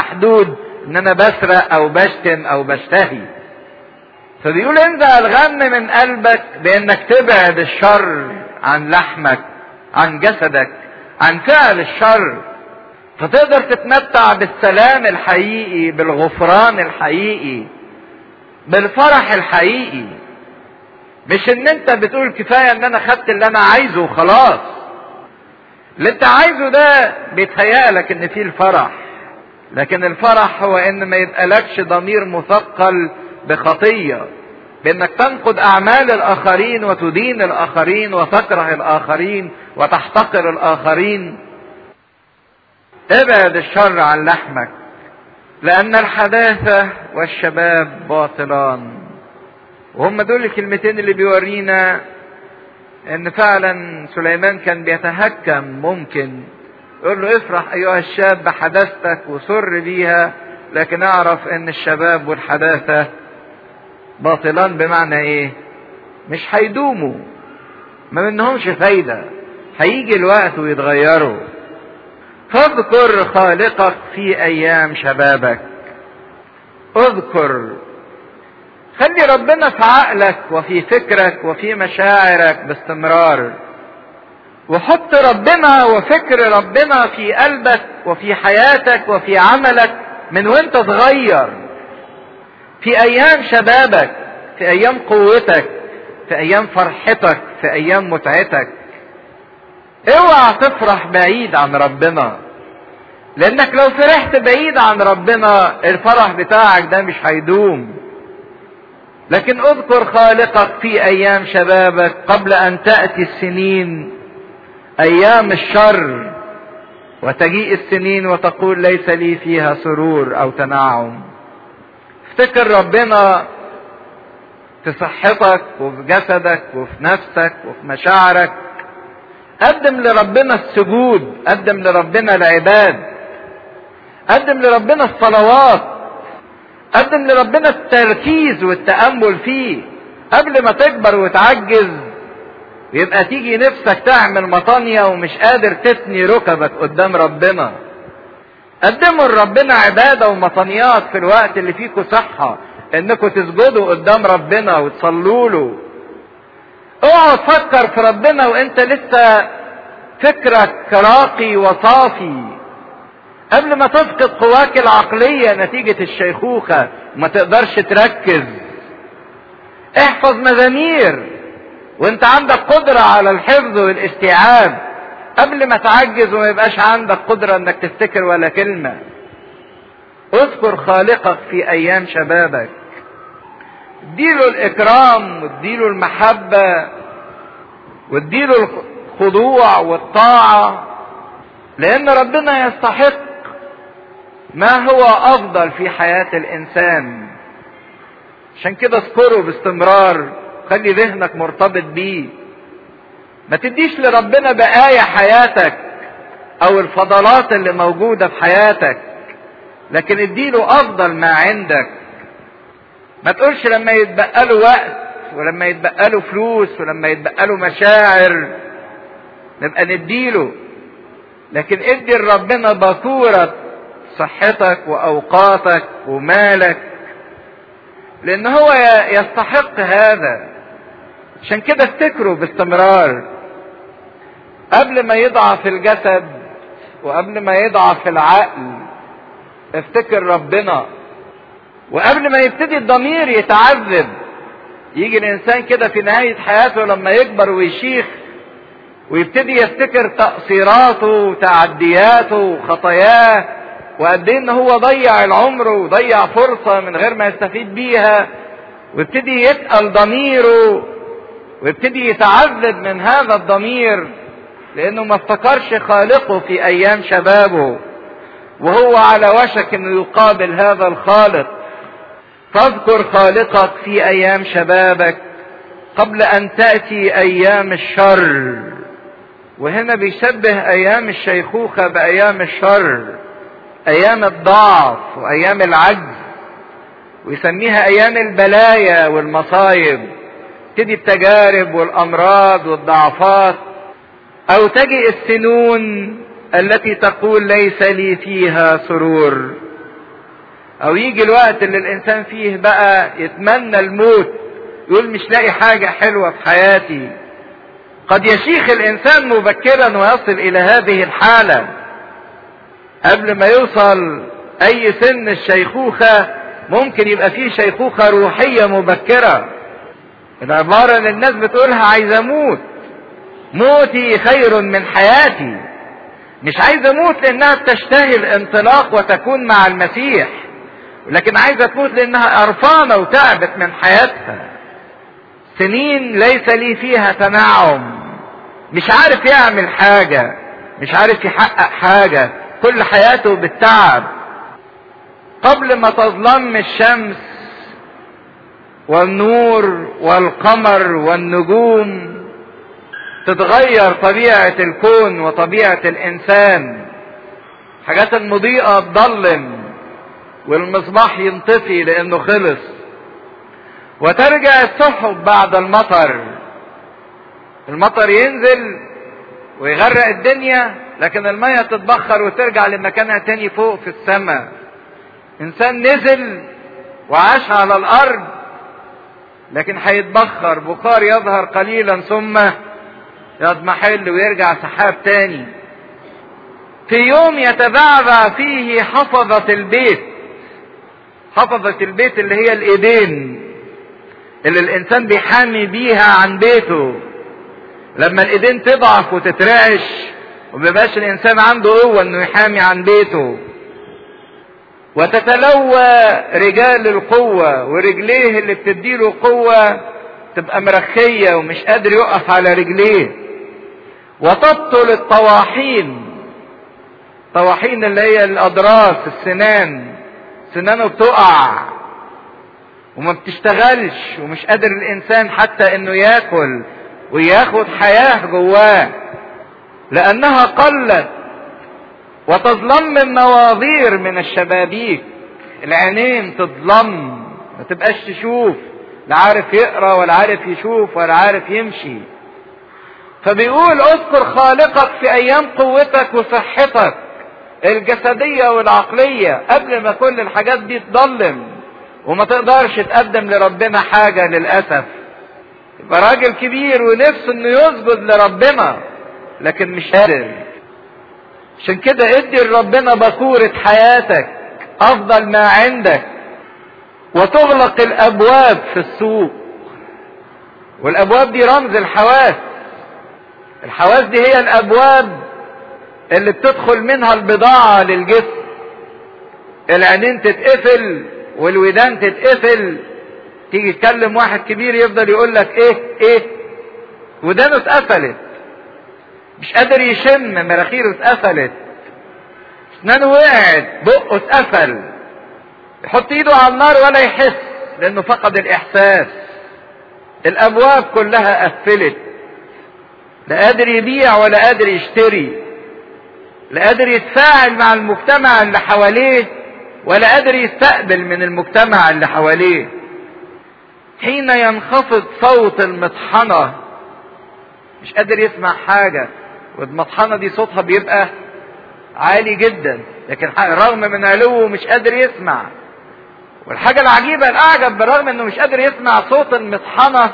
محدود ان انا بسرق او بشتم او بشتهي فبيقول انزع الغم من قلبك بانك تبعد الشر عن لحمك عن جسدك عن فعل الشر فتقدر تتمتع بالسلام الحقيقي بالغفران الحقيقي بالفرح الحقيقي مش ان انت بتقول كفايه ان انا خدت اللي انا عايزه وخلاص اللي انت عايزه ده بيتهيألك ان فيه الفرح لكن الفرح هو ان ما يبقالكش ضمير مثقل بخطيه بانك تنقد اعمال الاخرين وتدين الاخرين وتكره الاخرين وتحتقر الاخرين ابعد الشر عن لحمك لان الحداثه والشباب باطلان وهم دول الكلمتين اللي بيورينا ان فعلا سليمان كان بيتهكم ممكن يقول له افرح ايها الشاب بحداثتك وسر بيها لكن اعرف ان الشباب والحداثه باطلان بمعنى ايه مش هيدوموا ما منهمش فايده هيجي الوقت ويتغيروا فاذكر خالقك في ايام شبابك اذكر خلي ربنا في عقلك وفي فكرك وفي مشاعرك باستمرار وحط ربنا وفكر ربنا في قلبك وفي حياتك وفي عملك من وانت صغير في ايام شبابك في ايام قوتك في ايام فرحتك في ايام متعتك اوعى تفرح بعيد عن ربنا لانك لو فرحت بعيد عن ربنا الفرح بتاعك ده مش هيدوم لكن اذكر خالقك في ايام شبابك قبل ان تاتي السنين ايام الشر وتجيء السنين وتقول ليس لي فيها سرور او تنعم افتكر ربنا في صحتك وفي جسدك وفي نفسك وفي مشاعرك قدم لربنا السجود قدم لربنا العباد قدم لربنا الصلوات قدم لربنا التركيز والتأمل فيه قبل ما تكبر وتعجز يبقى تيجي نفسك تعمل مطانية ومش قادر تثني ركبك قدام ربنا قدموا لربنا عبادة ومطانيات في الوقت اللي فيكم صحة انكم تسجدوا قدام ربنا وتصلوا له اوعى تفكر في ربنا وانت لسه فكرك راقي وصافي قبل ما تفقد قواك العقلية نتيجة الشيخوخة وما تقدرش تركز احفظ مزامير وانت عندك قدرة على الحفظ والاستيعاب قبل ما تعجز وما يبقاش عندك قدرة انك تفتكر ولا كلمة اذكر خالقك في ايام شبابك اديله الاكرام واديله المحبة واديله الخضوع والطاعة لان ربنا يستحق ما هو افضل في حياة الانسان عشان كده اذكره باستمرار خلي ذهنك مرتبط بيه ما تديش لربنا بقايا حياتك او الفضلات اللي موجودة في حياتك لكن اديله افضل ما عندك ما تقولش لما يتبقى له وقت ولما يتبقى له فلوس ولما يتبقى له مشاعر نبقى نديله لكن ادي لربنا باكورة صحتك واوقاتك ومالك لان هو يستحق هذا عشان كده افتكروا باستمرار قبل ما يضعف الجسد وقبل ما يضعف العقل افتكر ربنا وقبل ما يبتدي الضمير يتعذب يجي الانسان كده في نهاية حياته لما يكبر ويشيخ ويبتدي يفتكر تقصيراته وتعدياته وخطاياه وقد ايه ان هو ضيع العمر وضيع فرصة من غير ما يستفيد بيها ويبتدي يتقل ضميره ويبتدي يتعذب من هذا الضمير لانه ما افتكرش خالقه في ايام شبابه وهو على وشك انه يقابل هذا الخالق فاذكر خالقك في ايام شبابك قبل ان تاتي ايام الشر وهنا بيشبه ايام الشيخوخه بايام الشر ايام الضعف وايام العجز ويسميها ايام البلايا والمصايب تدي التجارب والامراض والضعفات او تجي السنون التي تقول ليس لي فيها سرور او يجي الوقت اللي الانسان فيه بقى يتمنى الموت يقول مش لاقي حاجة حلوة في حياتي قد يشيخ الانسان مبكرا ويصل الى هذه الحالة قبل ما يوصل اي سن الشيخوخة ممكن يبقى فيه شيخوخة روحية مبكرة العبارة اللي الناس بتقولها عايز اموت موتي خير من حياتي مش عايزة اموت لانها بتشتهي الانطلاق وتكون مع المسيح لكن عايزة تموت لانها قرفانة وتعبت من حياتها سنين ليس لي فيها تنعم مش عارف يعمل حاجة مش عارف يحقق حاجة كل حياته بالتعب قبل ما تظلم الشمس والنور والقمر والنجوم تتغير طبيعة الكون وطبيعة الإنسان حاجات المضيئة تضلم والمصباح ينطفي لأنه خلص وترجع السحب بعد المطر المطر ينزل ويغرق الدنيا لكن المية تتبخر وترجع لمكانها تاني فوق في السماء انسان نزل وعاش على الارض لكن هيتبخر بخار يظهر قليلا ثم يضمحل ويرجع سحاب تاني في يوم يتبعبع فيه حفظة البيت حفظة البيت اللي هي الايدين اللي الانسان بيحامي بيها عن بيته لما الايدين تضعف وتترعش ومبيبقاش الانسان عنده قوة انه يحامي عن بيته وتتلوى رجال القوة ورجليه اللي بتديله قوة تبقى مرخية ومش قادر يقف على رجليه وتبطل الطواحين طواحين اللي هي الاضراس السنان سنانه بتقع وما بتشتغلش ومش قادر الانسان حتى انه ياكل وياخد حياة جواه لانها قلت وتظلم النواظير من الشبابيك العينين تظلم ما تبقاش تشوف لا عارف يقرا ولا عارف يشوف ولا عارف يمشي فبيقول اذكر خالقك في ايام قوتك وصحتك الجسدية والعقلية قبل ما كل الحاجات دي تضلم وما تقدرش تقدم لربنا حاجة للأسف يبقى راجل كبير ونفسه انه يسجد لربنا لكن مش قادر عشان كده ادي لربنا بكورة حياتك افضل ما عندك وتغلق الابواب في السوق والابواب دي رمز الحواس الحواس دي هي الابواب اللي بتدخل منها البضاعة للجسم العينين تتقفل والودان تتقفل تيجي تكلم واحد كبير يفضل يقول لك ايه ايه ودانه اتقفلت مش قادر يشم مراخيره اتقفلت اسنانه وقعت بقه اتقفل يحط ايده على النار ولا يحس لانه فقد الاحساس الابواب كلها قفلت لا قادر يبيع ولا قادر يشتري لا قادر يتفاعل مع المجتمع اللي حواليه ولا قادر يستقبل من المجتمع اللي حواليه حين ينخفض صوت المطحنة مش قادر يسمع حاجة والمطحنة دي صوتها بيبقى عالي جدا لكن رغم من علوه مش قادر يسمع والحاجة العجيبة الأعجب بالرغم إنه مش قادر يسمع صوت المطحنة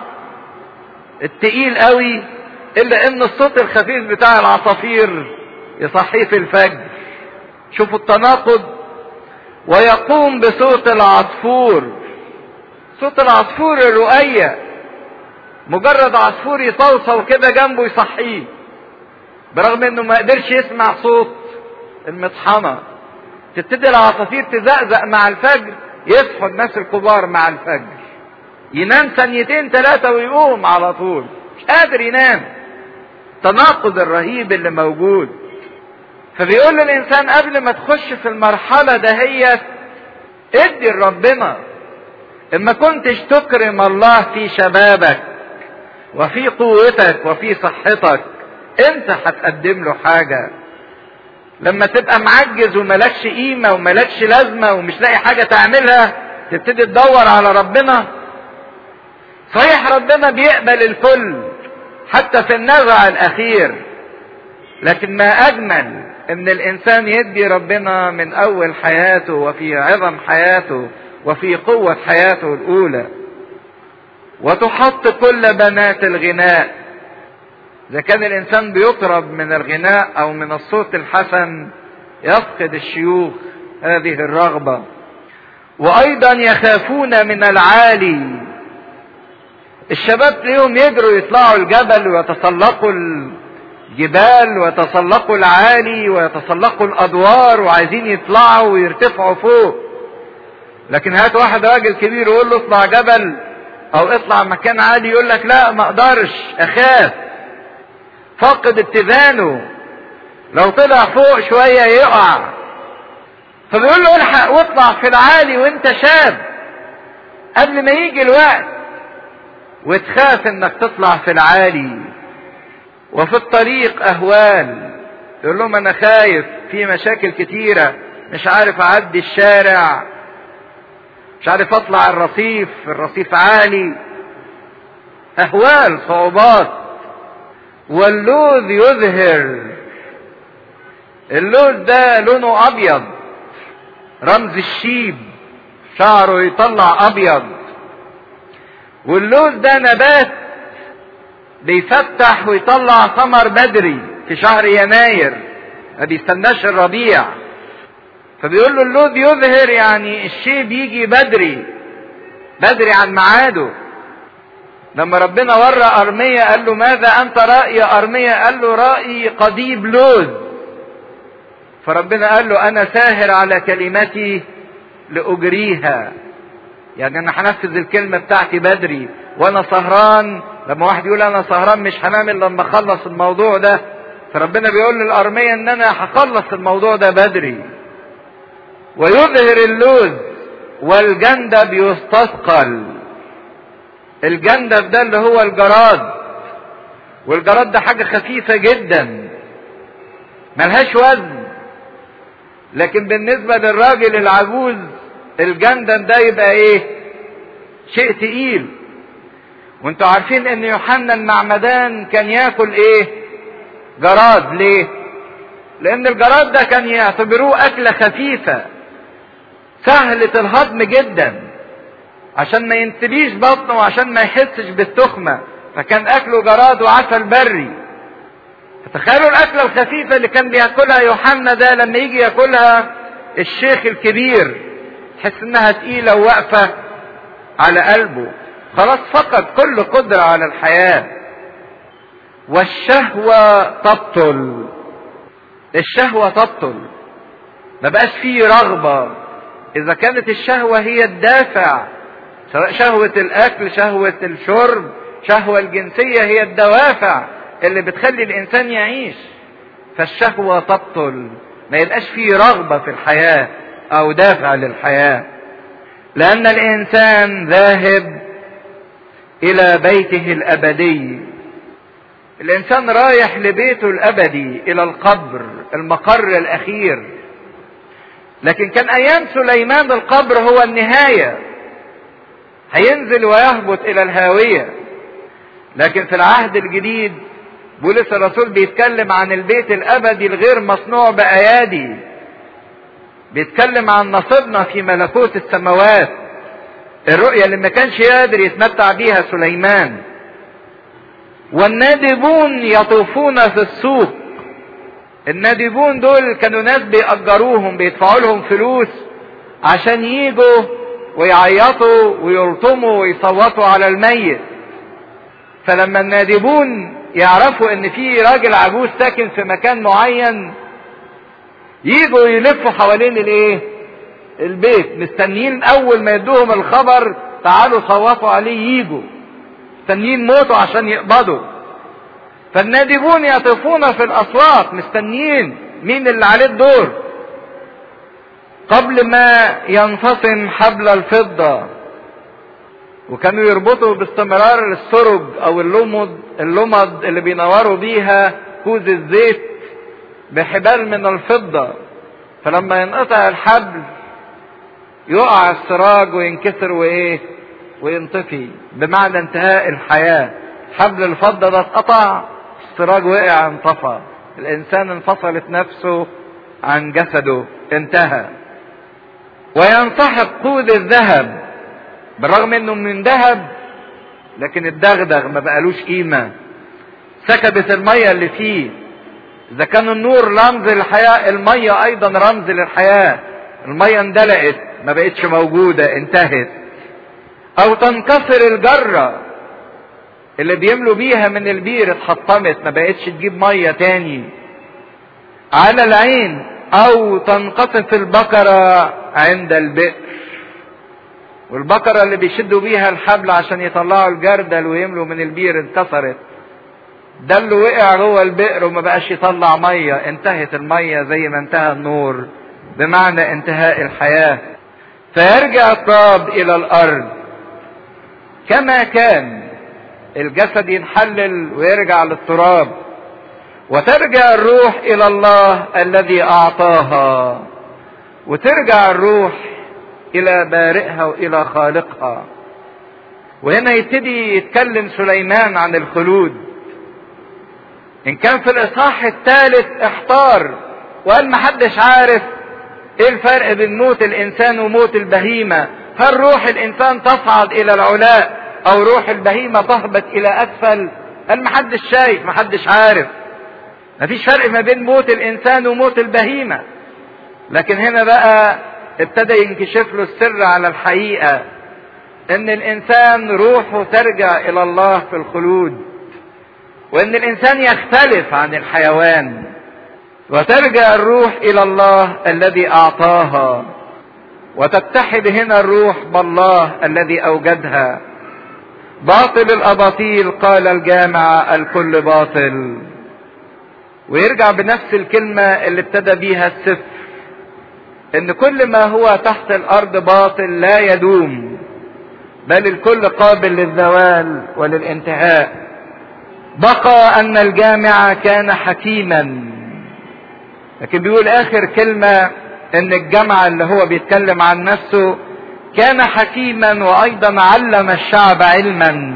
التقيل قوي إلا إن الصوت الخفيف بتاع العصافير يصحيه في الفجر شوفوا التناقض ويقوم بصوت العصفور صوت العصفور الرؤية مجرد عصفور يصوصو كده جنبه يصحيه برغم انه ما قدرش يسمع صوت المطحنة تبتدي العصافير تزقزق مع الفجر يصحوا الناس الكبار مع الفجر ينام ثانيتين ثلاثة ويقوم على طول مش قادر ينام التناقض الرهيب اللي موجود فبيقول للإنسان قبل ما تخش في المرحلة دهيت ادي لربنا اما كنتش تكرم الله في شبابك وفي قوتك وفي صحتك انت هتقدم له حاجة لما تبقى معجز وملكش قيمة وملكش لازمة ومش لاقي حاجة تعملها تبتدي تدور على ربنا صحيح ربنا بيقبل الكل حتى في النزع الاخير لكن ما اجمل ان الانسان يدي ربنا من اول حياته وفي عظم حياته وفي قوة حياته الاولى وتحط كل بنات الغناء اذا كان الانسان بيطرب من الغناء او من الصوت الحسن يفقد الشيوخ هذه الرغبة وايضا يخافون من العالي الشباب تلاقيهم يجروا يطلعوا الجبل ويتسلقوا الجبال ويتسلقوا العالي ويتسلقوا الادوار وعايزين يطلعوا ويرتفعوا فوق لكن هات واحد راجل كبير يقول له اطلع جبل او اطلع مكان عالي يقول لك لا ما اقدرش اخاف فاقد اتزانه لو طلع فوق شوية يقع فبيقول له الحق واطلع في العالي وانت شاب قبل ما يجي الوقت وتخاف انك تطلع في العالي وفي الطريق اهوال يقول لهم انا خايف في مشاكل كتيرة مش عارف اعدي الشارع مش عارف اطلع الرصيف الرصيف عالي اهوال صعوبات واللوذ يظهر اللوذ ده لونه ابيض رمز الشيب شعره يطلع ابيض واللوز ده نبات بيفتح ويطلع ثمر بدري في شهر يناير ما بيستناش الربيع فبيقول له اللوز يظهر يعني الشيء بيجي بدري بدري عن ميعاده لما ربنا ورى أرمية قال له ماذا أنت رأي أرمية قال له رأي قضيب لوز فربنا قال له أنا ساهر على كلمتي لأجريها يعني أنا هنفذ الكلمة بتاعتي بدري وأنا سهران لما واحد يقول أنا سهران مش هنام إلا لما أخلص الموضوع ده فربنا بيقول للأرمية إن أنا هخلص الموضوع ده بدري ويظهر اللوز والجندب يستثقل الجندب ده اللي هو الجراد والجراد ده حاجة خفيفة جدا ملهاش وزن لكن بالنسبة للراجل العجوز الجندب ده يبقى ايه شيء تقيل وانتوا عارفين ان يوحنا المعمدان كان ياكل ايه جراد ليه لان الجراد ده كان يعتبروه اكلة خفيفة سهلة الهضم جدا عشان ما ينتليش بطنه وعشان ما يحسش بالتخمة فكان اكله جراد وعسل بري فتخيلوا الاكلة الخفيفة اللي كان بياكلها يوحنا ده لما يجي ياكلها الشيخ الكبير تحس انها تقيلة وواقفة على قلبه خلاص فقد كل قدرة على الحياة والشهوة تبطل الشهوة تبطل ما بقاش فيه رغبة اذا كانت الشهوة هي الدافع سواء شهوة الاكل شهوة الشرب شهوة الجنسية هي الدوافع اللي بتخلي الانسان يعيش فالشهوة تبطل ما يبقاش فيه رغبة في الحياة او دافع للحياة لان الانسان ذاهب الى بيته الابدي الانسان رايح لبيته الابدي الى القبر المقر الاخير لكن كان ايام سليمان القبر هو النهايه هينزل ويهبط الى الهاويه لكن في العهد الجديد بولس الرسول بيتكلم عن البيت الابدي الغير مصنوع بايادي بيتكلم عن نصيبنا في ملكوت السماوات الرؤية اللي ما كانش قادر يتمتع بيها سليمان والنادبون يطوفون في السوق النادبون دول كانوا ناس بيأجروهم بيدفعوا لهم فلوس عشان يجوا ويعيطوا ويلطموا ويصوتوا على الميت فلما النادبون يعرفوا ان في راجل عجوز ساكن في مكان معين يجوا يلفوا حوالين الايه البيت مستنيين اول ما يدوهم الخبر تعالوا صوتوا عليه يجوا مستنيين موته عشان يقبضوا فالنادبون يطوفون في الاسواق مستنيين مين اللي عليه الدور قبل ما ينفصم حبل الفضة وكانوا يربطوا باستمرار السرج او اللمض اللمض اللي بينوروا بيها كوز الزيت بحبال من الفضة فلما ينقطع الحبل يقع السراج وينكسر وايه وينطفي بمعنى انتهاء الحياة حبل الفضة ده اتقطع السراج وقع انطفى الانسان انفصلت نفسه عن جسده انتهى وينسحق قود الذهب بالرغم انه من ذهب لكن الدغدغ ما بقالوش قيمة سكبت المية اللي فيه اذا كان النور رمز للحياة المية ايضا رمز للحياة المية اندلقت ما بقتش موجودة انتهت او تنكسر الجرة اللي بيملوا بيها من البير اتحطمت ما بقتش تجيب مية تاني على العين او تنقطف البقرة عند البئر والبقرة اللي بيشدوا بيها الحبل عشان يطلعوا الجردل ويملوا من البير انكسرت ده اللي وقع جوه البئر وما بقاش يطلع مية انتهت المية زي ما انتهى النور بمعنى انتهاء الحياة فيرجع التراب الى الارض كما كان الجسد ينحلل ويرجع للتراب وترجع الروح الى الله الذي اعطاها وترجع الروح الى بارئها والى خالقها وهنا يبتدي يتكلم سليمان عن الخلود ان كان في الاصحاح الثالث احتار وقال محدش عارف ايه الفرق بين موت الانسان وموت البهيمة هل روح الانسان تصعد الى العلاء او روح البهيمة تهبط الى اسفل قال محدش شايف محدش عارف مفيش فرق ما بين موت الانسان وموت البهيمة لكن هنا بقى ابتدى ينكشف له السر على الحقيقة ان الانسان روحه ترجع الى الله في الخلود وان الانسان يختلف عن الحيوان وترجع الروح الى الله الذي اعطاها وتتحد هنا الروح بالله الذي اوجدها باطل الاباطيل قال الجامع الكل باطل ويرجع بنفس الكلمة اللي ابتدى بيها السفر ان كل ما هو تحت الارض باطل لا يدوم بل الكل قابل للزوال وللانتهاء بقى ان الجامع كان حكيما لكن بيقول اخر كلمة ان الجامع اللي هو بيتكلم عن نفسه كان حكيما وايضا علم الشعب علما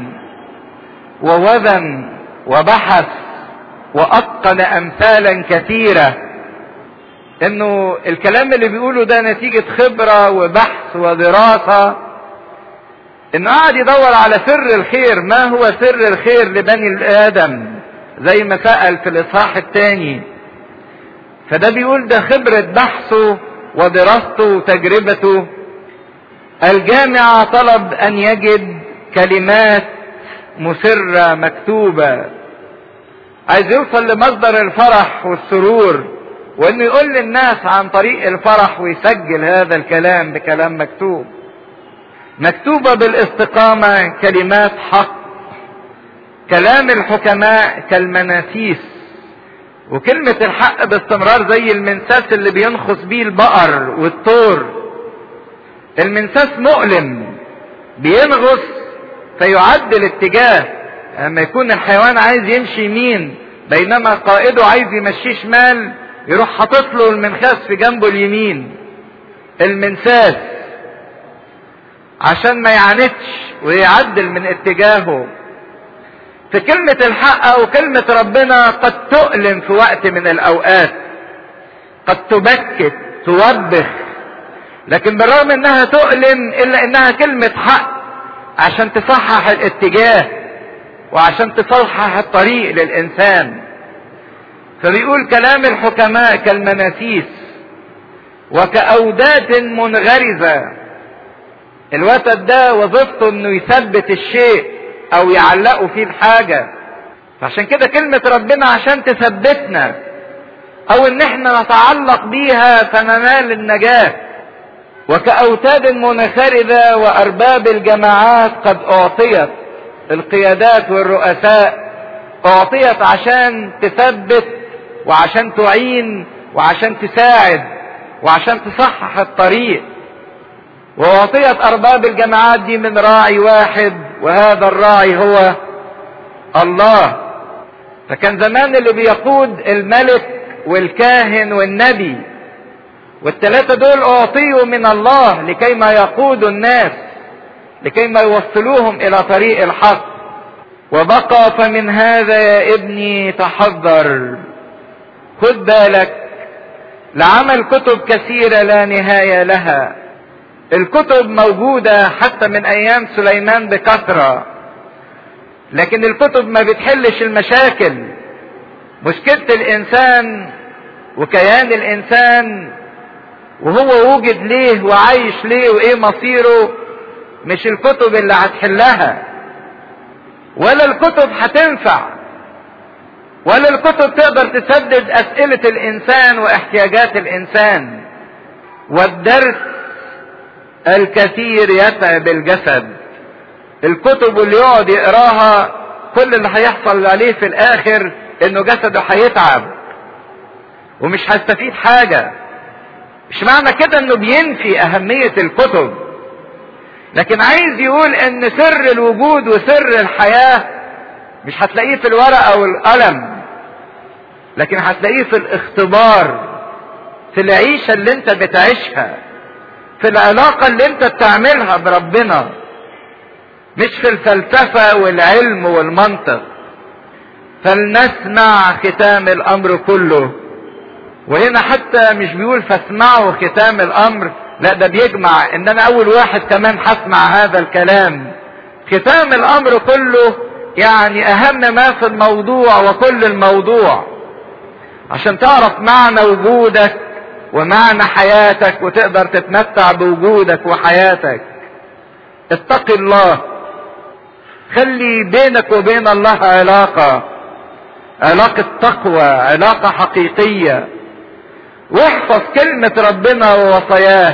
ووزن وبحث واتقن امثالا كثيره انه الكلام اللي بيقوله ده نتيجة خبرة وبحث ودراسة انه قاعد يدور على سر الخير ما هو سر الخير لبني ادم زي ما سأل في الاصحاح الثاني فده بيقول ده خبرة بحثه ودراسته وتجربته الجامع طلب ان يجد كلمات مسرة مكتوبة عايز يوصل لمصدر الفرح والسرور وانه يقول للناس عن طريق الفرح ويسجل هذا الكلام بكلام مكتوب مكتوبة بالاستقامة كلمات حق كلام الحكماء كالمناسيس وكلمة الحق باستمرار زي المنساس اللي بينخص بيه البقر والطور المنساس مؤلم بينغص فيعدل اتجاه لما يكون الحيوان عايز يمشي يمين بينما قائده عايز يمشيه شمال يروح حاطط له المنخاس في جنبه اليمين المنساس عشان ما يعاندش ويعدل من اتجاهه في كلمة الحق او كلمة ربنا قد تؤلم في وقت من الاوقات قد تبكت توبخ لكن بالرغم انها تؤلم الا انها كلمة حق عشان تصحح الاتجاه وعشان تصحح الطريق للانسان فبيقول كلام الحكماء كالمناسيس وكأودات منغرزة الوتد ده وظيفته انه يثبت الشيء او يعلقه فيه الحاجة فعشان كده كلمة ربنا عشان تثبتنا او ان احنا نتعلق بيها فننال النجاة وكأوتاد منخرذة وارباب الجماعات قد اعطيت القيادات والرؤساء اعطيت عشان تثبت وعشان تعين وعشان تساعد وعشان تصحح الطريق واعطيت ارباب الجماعات دي من راعي واحد وهذا الراعي هو الله فكان زمان اللي بيقود الملك والكاهن والنبي والثلاثة دول اعطيوا من الله لكي ما يقودوا الناس لكي ما يوصلوهم الى طريق الحق وبقى فمن هذا يا ابني تحذر خد بالك لعمل كتب كثيرة لا نهاية لها الكتب موجودة حتى من ايام سليمان بكثرة لكن الكتب ما بتحلش المشاكل مشكلة الانسان وكيان الانسان وهو وجد ليه وعايش ليه وايه مصيره مش الكتب اللي هتحلها ولا الكتب هتنفع ولا الكتب تقدر تسدد اسئلة الانسان واحتياجات الانسان والدرس الكثير يتعب الجسد الكتب اللي يقعد يقراها كل اللي هيحصل عليه في الاخر انه جسده هيتعب ومش هيستفيد حاجة مش معنى كده انه بينفي اهمية الكتب لكن عايز يقول ان سر الوجود وسر الحياة مش هتلاقيه في الورقة والقلم لكن هتلاقيه في الاختبار في العيشة اللي انت بتعيشها في العلاقة اللي انت بتعملها بربنا مش في الفلسفة والعلم والمنطق فلنسمع ختام الامر كله وهنا حتى مش بيقول فاسمعوا ختام الامر لا ده بيجمع ان انا اول واحد كمان هسمع هذا الكلام ختام الامر كله يعني اهم ما في الموضوع وكل الموضوع عشان تعرف معنى وجودك ومعنى حياتك وتقدر تتمتع بوجودك وحياتك اتق الله خلي بينك وبين الله علاقة علاقة تقوى علاقة حقيقية واحفظ كلمة ربنا ووصاياه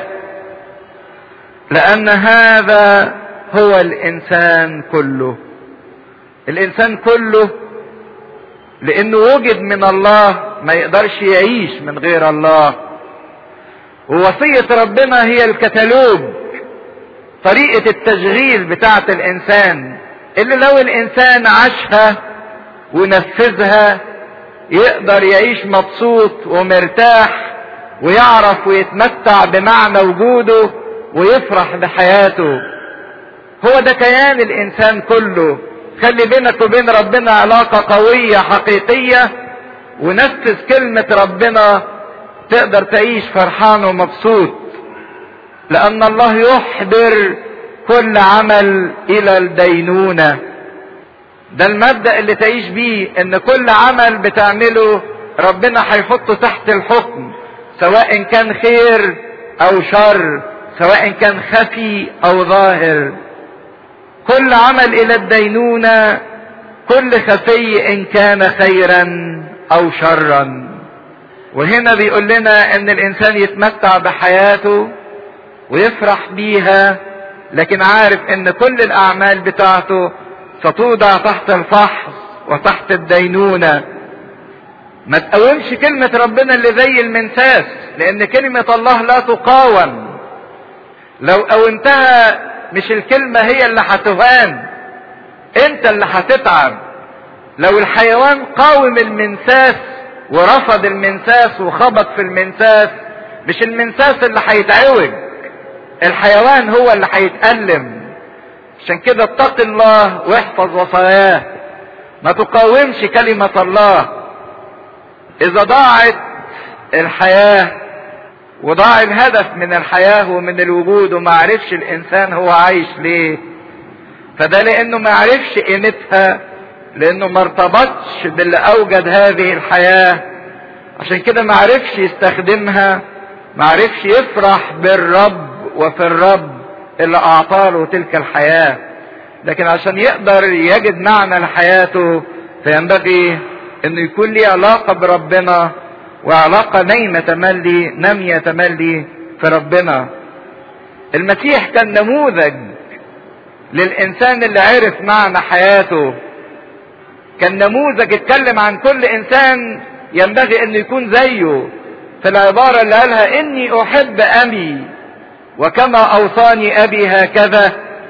لأن هذا هو الإنسان كله الإنسان كله لأنه وجد من الله ما يقدرش يعيش من غير الله ووصية ربنا هي الكتالوج طريقة التشغيل بتاعة الإنسان اللي لو الإنسان عاشها ونفذها يقدر يعيش مبسوط ومرتاح ويعرف ويتمتع بمعنى وجوده ويفرح بحياته هو ده كيان الانسان كله خلي بينك وبين ربنا علاقة قوية حقيقية ونفذ كلمة ربنا تقدر تعيش فرحان ومبسوط لان الله يحضر كل عمل الى الدينونه ده المبدأ اللي تعيش بيه ان كل عمل بتعمله ربنا هيحطه تحت الحكم سواء كان خير او شر سواء كان خفي او ظاهر كل عمل الى الدينونة كل خفي ان كان خيرا او شرا وهنا بيقول لنا ان الانسان يتمتع بحياته ويفرح بيها لكن عارف ان كل الاعمال بتاعته ستوضع تحت الفحص وتحت الدينونة ما تقاومش كلمة ربنا اللي زي المنساس لان كلمة الله لا تقاوم لو قاومتها مش الكلمة هي اللي هتهان انت اللي هتتعب لو الحيوان قاوم المنساس ورفض المنساس وخبط في المنساس مش المنساس اللي هيتعوج الحيوان هو اللي هيتألم عشان كده اتق الله واحفظ وصاياه ما تقاومش كلمة الله اذا ضاعت الحياة وضاع الهدف من الحياة ومن الوجود وما عرفش الانسان هو عايش ليه فده لانه ما عرفش قيمتها لانه ما ارتبطش باللي اوجد هذه الحياة عشان كده ما عرفش يستخدمها ما عرفش يفرح بالرب وفي الرب اللي اعطاله تلك الحياة لكن عشان يقدر يجد معنى لحياته فينبغي انه يكون ليه علاقة بربنا وعلاقة نايمة تملي نامية تملي في ربنا المسيح كان نموذج للانسان اللي عرف معنى حياته كان نموذج اتكلم عن كل انسان ينبغي انه يكون زيه في العبارة اللي قالها اني احب ابي وكما اوصاني ابي هكذا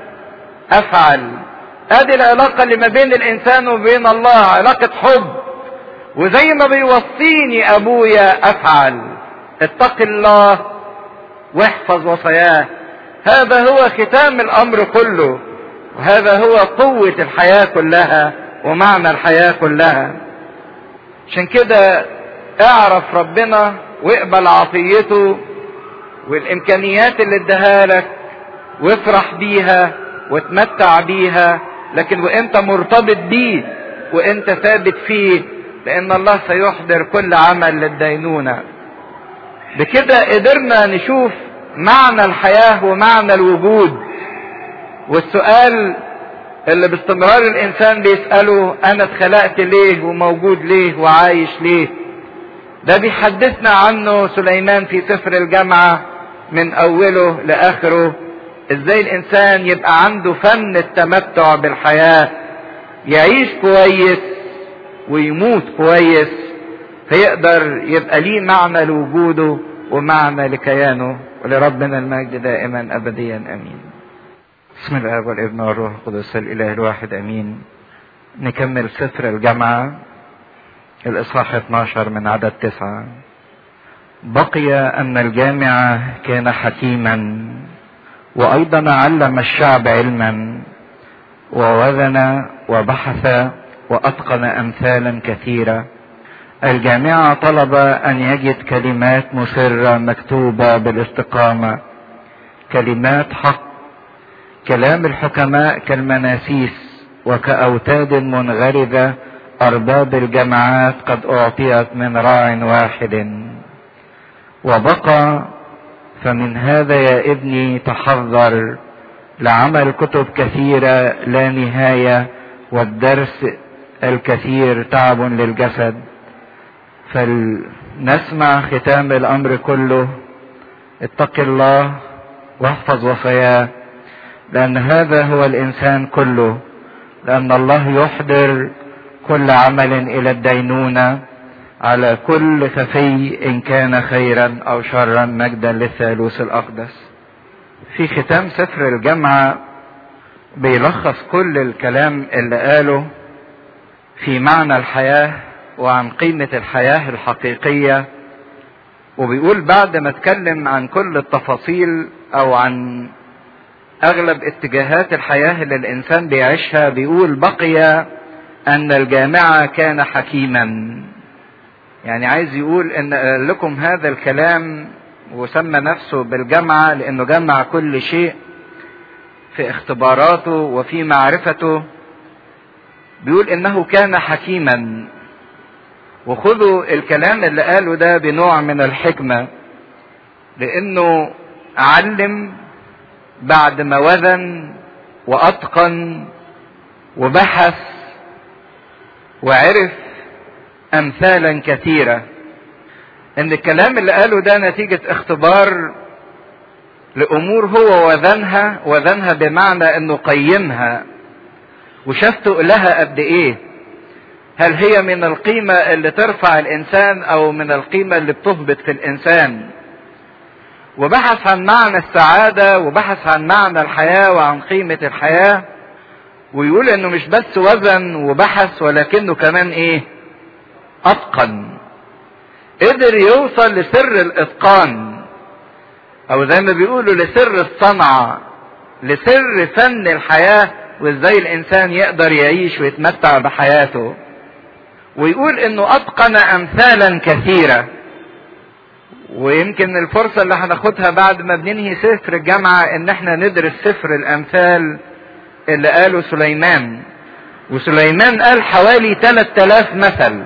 افعل ادي العلاقة اللي ما بين الانسان وبين الله علاقة حب وزي ما بيوصيني ابويا افعل اتق الله واحفظ وصاياه هذا هو ختام الامر كله وهذا هو قوة الحياة كلها ومعنى الحياة كلها عشان كده اعرف ربنا واقبل عطيته والامكانيات اللي اداها لك وافرح بيها وتمتع بيها لكن وانت مرتبط بيه وانت ثابت فيه لان الله سيحضر كل عمل للدينونة بكده قدرنا نشوف معنى الحياة ومعنى الوجود والسؤال اللي باستمرار الانسان بيسأله انا اتخلقت ليه وموجود ليه وعايش ليه ده بيحدثنا عنه سليمان في سفر الجامعة من اوله لاخره ازاي الانسان يبقى عنده فن التمتع بالحياة يعيش كويس ويموت كويس فيقدر يبقى ليه معنى لوجوده ومعنى لكيانه ولربنا المجد دائما ابديا امين بسم الله والابن والروح القدس الاله الواحد امين نكمل سفر الجامعة الاصحاح 12 من عدد تسعة بقي ان الجامع كان حكيما وايضا علم الشعب علما ووزن وبحث واتقن امثالا كثيره الجامعه طلب ان يجد كلمات مسره مكتوبه بالاستقامه كلمات حق كلام الحكماء كالمناسيس وكاوتاد منغرزه ارباب الجماعات قد اعطيت من راع واحد وبقى فمن هذا يا ابني تحذر لعمل كتب كثيرة لا نهاية والدرس الكثير تعب للجسد فلنسمع ختام الأمر كله اتق الله واحفظ وصاياه لأن هذا هو الإنسان كله لأن الله يحضر كل عمل إلى الدينونة على كل خفي إن كان خيرا أو شرا مجدا للثالوث الأقدس في ختام سفر الجامعة بيلخص كل الكلام اللي قاله في معنى الحياة وعن قيمة الحياة الحقيقية وبيقول بعد ما اتكلم عن كل التفاصيل او عن اغلب اتجاهات الحياة اللي الانسان بيعيشها بيقول بقي ان الجامعة كان حكيما يعني عايز يقول ان قال لكم هذا الكلام وسمى نفسه بالجامعة لانه جمع كل شيء في اختباراته وفي معرفته بيقول انه كان حكيما وخذوا الكلام اللي قاله ده بنوع من الحكمة لانه علم بعد ما وزن واتقن وبحث وعرف امثالا كثيرة ان الكلام اللي قاله ده نتيجة اختبار لامور هو وزنها وزنها بمعنى انه قيمها وشاف تقلها قد ايه هل هي من القيمة اللي ترفع الانسان او من القيمة اللي بتهبط في الانسان وبحث عن معنى السعادة وبحث عن معنى الحياة وعن قيمة الحياة ويقول انه مش بس وزن وبحث ولكنه كمان ايه اتقن قدر يوصل لسر الاتقان او زي ما بيقولوا لسر الصنعة لسر فن الحياة وازاي الانسان يقدر يعيش ويتمتع بحياته ويقول انه اتقن امثالا كثيرة ويمكن الفرصة اللي هناخدها بعد ما بننهي سفر الجامعة ان احنا ندرس سفر الامثال اللي قاله سليمان وسليمان قال حوالي 3000 مثل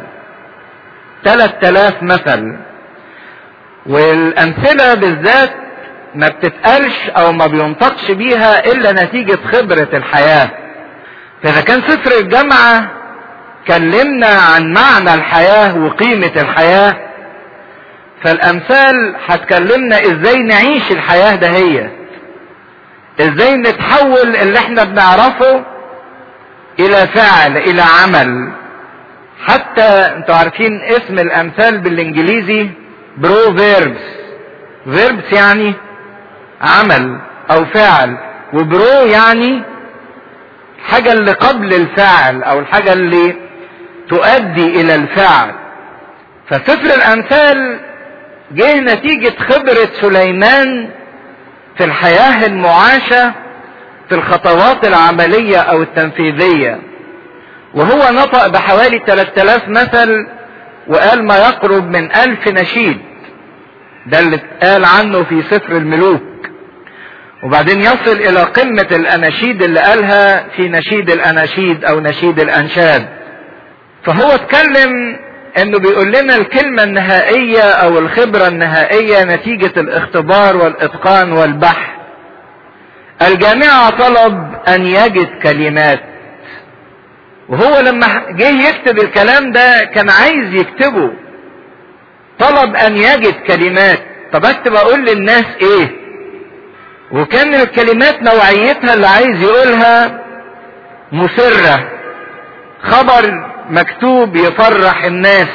3000 مثل والامثلة بالذات ما بتتقالش او ما بينطقش بيها الا نتيجة خبرة الحياة فاذا كان سفر الجامعة كلمنا عن معنى الحياة وقيمة الحياة فالامثال هتكلمنا ازاي نعيش الحياة دهيت ازاي نتحول اللي احنا بنعرفه الى فعل الى عمل حتى انتوا عارفين اسم الامثال بالانجليزي برو فيربس فيربس يعني عمل او فعل وبرو يعني الحاجة اللي قبل الفعل او الحاجة اللي تؤدي الى الفعل فسفر الامثال جه نتيجة خبرة سليمان في الحياة المعاشة في الخطوات العملية او التنفيذية وهو نطق بحوالي 3000 مثل وقال ما يقرب من ألف نشيد ده اللي اتقال عنه في سفر الملوك وبعدين يصل إلى قمة الأناشيد اللي قالها في نشيد الأناشيد أو نشيد الأنشاد فهو اتكلم انه بيقول لنا الكلمة النهائية او الخبرة النهائية نتيجة الاختبار والاتقان والبحث الجامعة طلب ان يجد كلمات وهو لما جه يكتب الكلام ده كان عايز يكتبه طلب ان يجد كلمات طب اكتب اقول للناس ايه وكان الكلمات نوعيتها اللي عايز يقولها مسرة خبر مكتوب يفرح الناس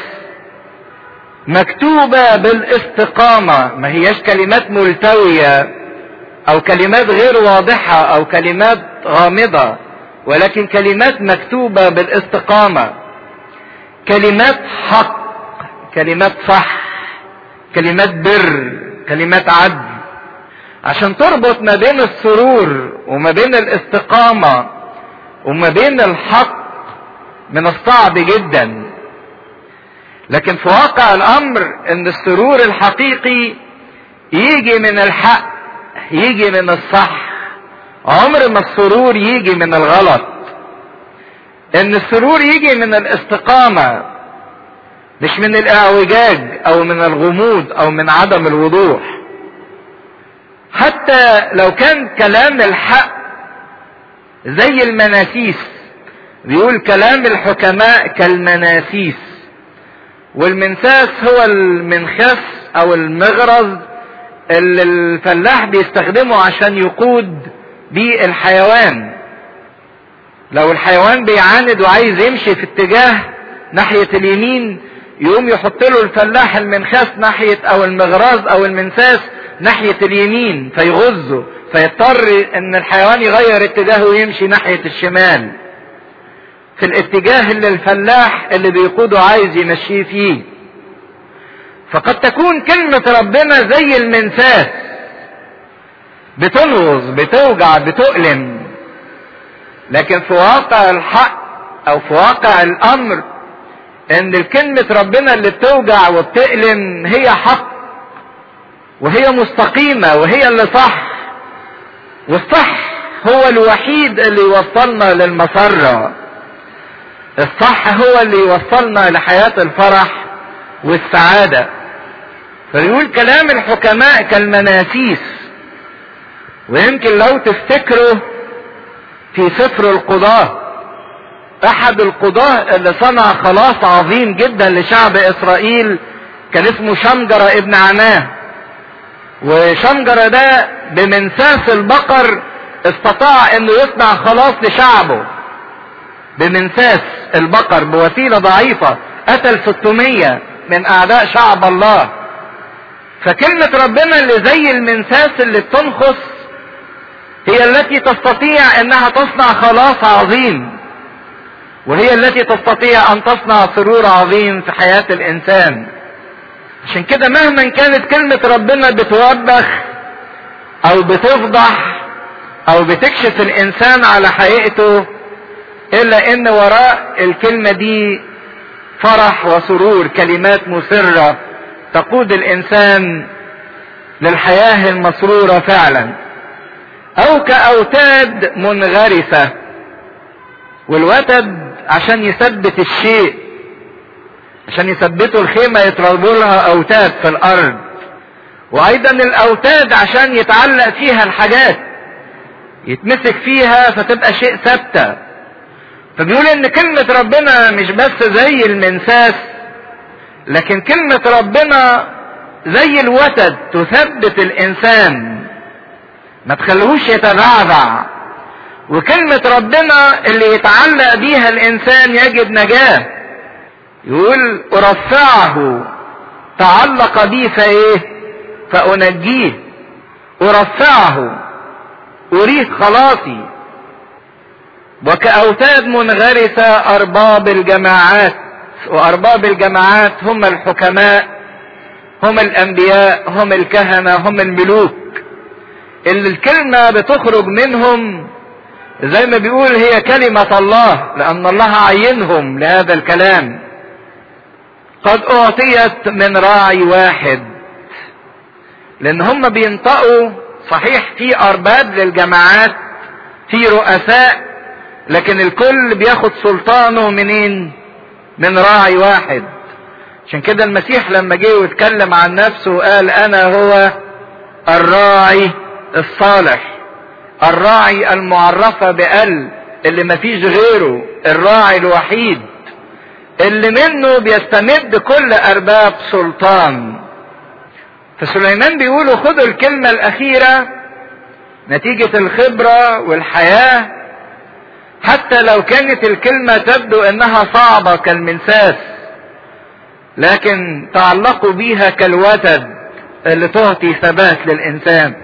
مكتوبة بالاستقامة ما هياش كلمات ملتوية او كلمات غير واضحة او كلمات غامضة ولكن كلمات مكتوبة بالاستقامة كلمات حق كلمات صح كلمات بر كلمات عدل عشان تربط ما بين السرور وما بين الاستقامة وما بين الحق من الصعب جدا لكن في واقع الامر ان السرور الحقيقي يجي من الحق يجي من الصح عمر ما السرور يجي من الغلط ان السرور يجي من الاستقامة مش من الاعوجاج او من الغموض او من عدم الوضوح حتى لو كان كلام الحق زي المناسيس بيقول كلام الحكماء كالمناسيس والمنساس هو المنخس او المغرز اللي الفلاح بيستخدمه عشان يقود بيه الحيوان لو الحيوان بيعاند وعايز يمشي في اتجاه ناحية اليمين يقوم يحط له الفلاح المنخاس ناحية او المغراز او المنساس ناحية اليمين فيغزه فيضطر ان الحيوان يغير اتجاهه ويمشي ناحية الشمال في الاتجاه اللي الفلاح اللي بيقوده عايز يمشيه فيه فقد تكون كلمة ربنا زي المنساس بتنغص بتوجع بتؤلم لكن في واقع الحق او في واقع الامر ان الكلمة ربنا اللي بتوجع وبتألم هي حق وهي مستقيمة وهي اللي صح والصح هو الوحيد اللي يوصلنا للمسرة الصح هو اللي يوصلنا لحياة الفرح والسعادة فيقول كلام الحكماء كالمناسيس ويمكن لو تفتكروا في سفر القضاة احد القضاة اللي صنع خلاص عظيم جدا لشعب اسرائيل كان اسمه شمجرة ابن عناه وشمجرة ده بمنساس البقر استطاع انه يصنع خلاص لشعبه بمنساس البقر بوسيلة ضعيفة قتل 600 من اعداء شعب الله فكلمة ربنا اللي زي المنساس اللي بتنخص هي التي تستطيع انها تصنع خلاص عظيم وهي التي تستطيع ان تصنع سرور عظيم في حياة الانسان عشان كده مهما كانت كلمة ربنا بتوبخ او بتفضح او بتكشف الانسان على حقيقته الا ان وراء الكلمة دي فرح وسرور كلمات مسرة تقود الانسان للحياة المسرورة فعلا او كاوتاد منغرسة والوتد عشان يثبت الشيء عشان يثبتوا الخيمة يتربوا لها اوتاد في الارض وايضا الاوتاد عشان يتعلق فيها الحاجات يتمسك فيها فتبقى شيء ثابته فبيقول ان كلمة ربنا مش بس زي المنساس لكن كلمة ربنا زي الوتد تثبت الانسان ما تخليهوش يتبعبع وكلمة ربنا اللي يتعلق بيها الانسان يجد نجاة يقول ارفعه تعلق بي فايه فانجيه ارفعه اريد خلاصي وكأوتاد منغرسة أرباب الجماعات وأرباب الجماعات هم الحكماء هم الأنبياء هم الكهنة هم الملوك اللي الكلمة بتخرج منهم زي ما بيقول هي كلمة الله لأن الله عينهم لهذا الكلام قد اعطيت من راعي واحد لان هم بينطقوا صحيح في ارباب للجماعات في رؤساء لكن الكل بياخد سلطانه منين من راعي واحد عشان كده المسيح لما جه واتكلم عن نفسه قال انا هو الراعي الصالح الراعي المعرفة بقل اللي مفيش غيره الراعي الوحيد اللي منه بيستمد كل ارباب سلطان فسليمان بيقولوا خدوا الكلمة الاخيرة نتيجة الخبرة والحياة حتى لو كانت الكلمة تبدو انها صعبة كالمنساس لكن تعلقوا بيها كالوتد اللي تعطي ثبات للانسان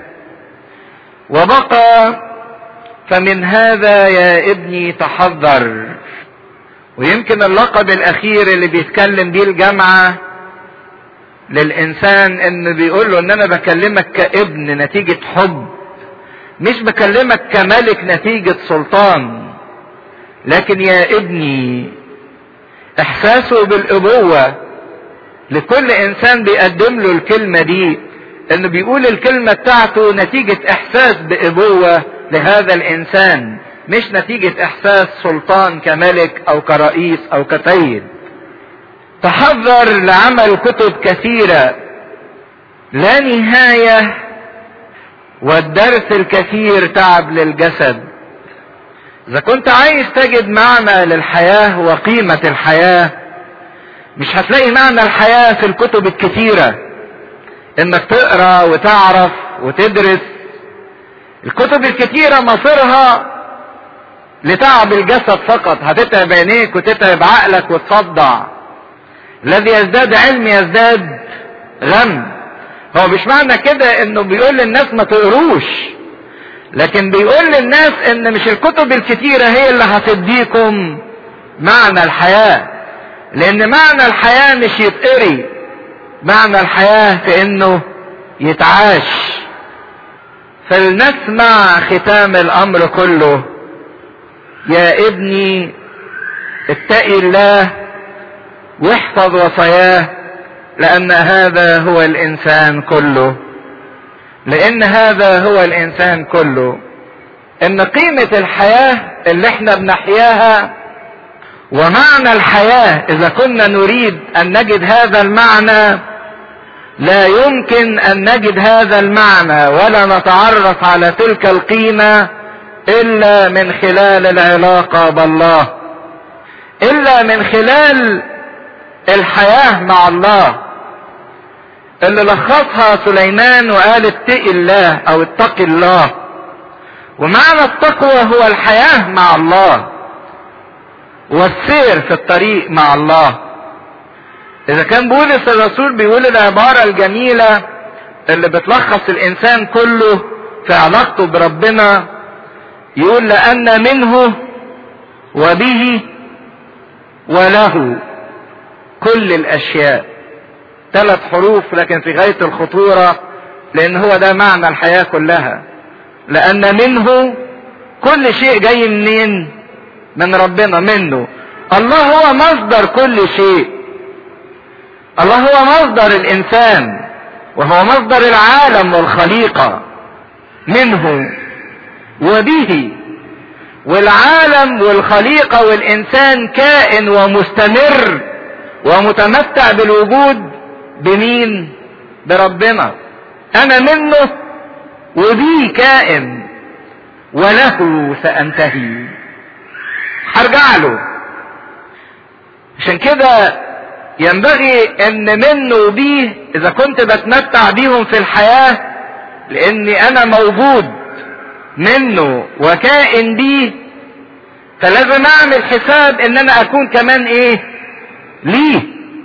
وبقى فمن هذا يا ابني تحذر ويمكن اللقب الاخير اللي بيتكلم بيه الجامعة للانسان ان بيقول له ان انا بكلمك كابن نتيجة حب مش بكلمك كملك نتيجة سلطان لكن يا ابني احساسه بالابوة لكل انسان بيقدم له الكلمة دي انه بيقول الكلمة بتاعته نتيجة احساس بابوة لهذا الانسان مش نتيجة احساس سلطان كملك او كرئيس او كسيد تحذر لعمل كتب كثيرة لا نهاية والدرس الكثير تعب للجسد اذا كنت عايز تجد معنى للحياة وقيمة الحياة مش هتلاقي معنى الحياة في الكتب الكثيرة انك تقرا وتعرف وتدرس الكتب الكثيرة مصيرها لتعب الجسد فقط هتتعب عينيك وتتعب عقلك وتصدع الذي يزداد علم يزداد غم هو مش معنى كده انه بيقول للناس ما تقروش لكن بيقول للناس ان مش الكتب الكتيرة هي اللي هتديكم معنى الحياة لان معنى الحياة مش يتقري معنى الحياة في انه يتعاش فلنسمع ختام الامر كله يا ابني اتقي الله واحفظ وصاياه لان هذا هو الانسان كله لان هذا هو الانسان كله ان قيمة الحياة اللي احنا بنحياها ومعنى الحياة اذا كنا نريد ان نجد هذا المعنى لا يمكن ان نجد هذا المعنى ولا نتعرف على تلك القيمة الا من خلال العلاقة بالله الا من خلال الحياة مع الله اللي لخصها سليمان وقال اتقي الله او اتقي الله ومعنى التقوى هو الحياة مع الله والسير في الطريق مع الله اذا كان بولس الرسول بيقول العبارة الجميلة اللي بتلخص الانسان كله في علاقته بربنا يقول لان منه وبه وله كل الاشياء ثلاث حروف لكن في غاية الخطورة لان هو ده معنى الحياة كلها لان منه كل شيء جاي منين من ربنا منه الله هو مصدر كل شيء الله هو مصدر الانسان وهو مصدر العالم والخليقة منه وبه والعالم والخليقة والانسان كائن ومستمر ومتمتع بالوجود بمين بربنا انا منه وبيه كائن وله سانتهي هرجع له عشان كده ينبغي ان منه وبيه اذا كنت بتمتع بيهم في الحياة لاني انا موجود منه وكائن بيه فلازم اعمل حساب ان انا اكون كمان ايه ليه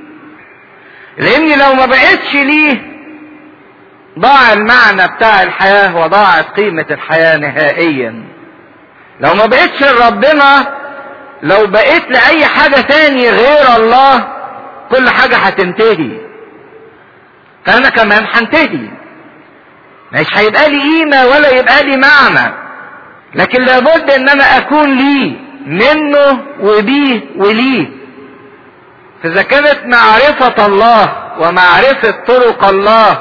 لاني لو ما بقتش ليه ضاع المعنى بتاع الحياة وضاعت قيمة الحياة نهائيا لو ما بقتش لربنا لو بقيت لأي حاجة تاني غير الله كل حاجة هتنتهي فأنا كمان هنتهي مش هيبقى لي قيمة ولا يبقى لي معنى لكن لابد ان انا اكون ليه منه وبيه وليه فاذا كانت معرفة الله ومعرفة طرق الله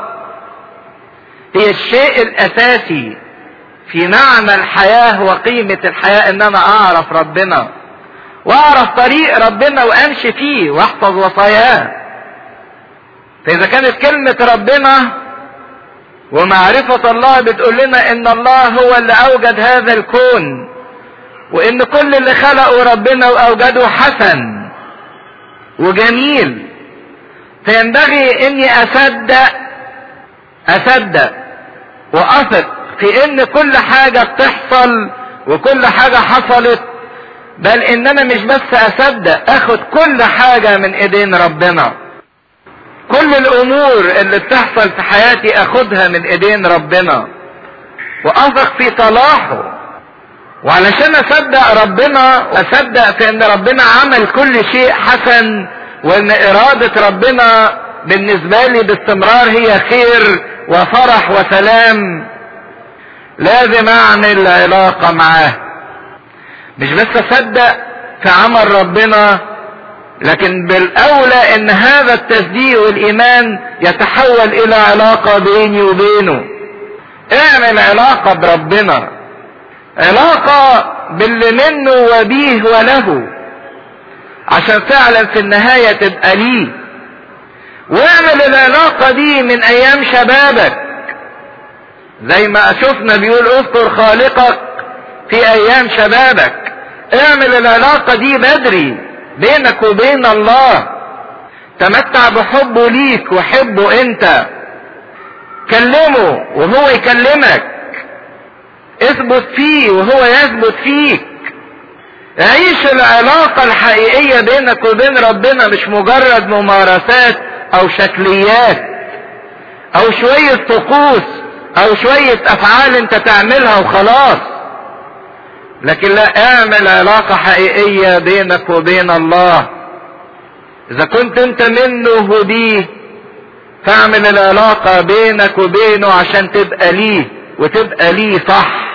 هي الشيء الاساسي في معنى الحياة وقيمة الحياة ان انا اعرف ربنا واعرف طريق ربنا وامشي فيه واحفظ وصاياه فاذا كانت كلمة ربنا ومعرفة الله بتقول لنا ان الله هو اللي اوجد هذا الكون وان كل اللي خلقه ربنا واوجده حسن وجميل فينبغي اني اصدق اصدق واثق في ان كل حاجة بتحصل وكل حاجة حصلت بل ان انا مش بس اصدق اخد كل حاجة من ايدين ربنا كل الامور اللي بتحصل في حياتي اخدها من ايدين ربنا واثق في صلاحه وعلشان اصدق ربنا واصدق في ان ربنا عمل كل شيء حسن وان ارادة ربنا بالنسبة لي باستمرار هي خير وفرح وسلام لازم اعمل علاقة معاه مش بس اصدق في عمل ربنا لكن بالاولى ان هذا التصديق والايمان يتحول الى علاقة بيني وبينه اعمل علاقة بربنا علاقة باللي منه وبيه وله عشان فعلا في النهاية تبقى ليه واعمل العلاقة دي من ايام شبابك زي ما شفنا بيقول اذكر خالقك في ايام شبابك اعمل العلاقة دي بدري بينك وبين الله تمتع بحبه ليك وحبه انت كلمه وهو يكلمك اثبت فيه وهو يثبت فيك عيش العلاقة الحقيقية بينك وبين ربنا مش مجرد ممارسات او شكليات او شوية طقوس او شوية افعال انت تعملها وخلاص لكن لا اعمل علاقة حقيقية بينك وبين الله اذا كنت انت منه وبيه فاعمل العلاقة بينك وبينه عشان تبقى ليه وتبقى ليه صح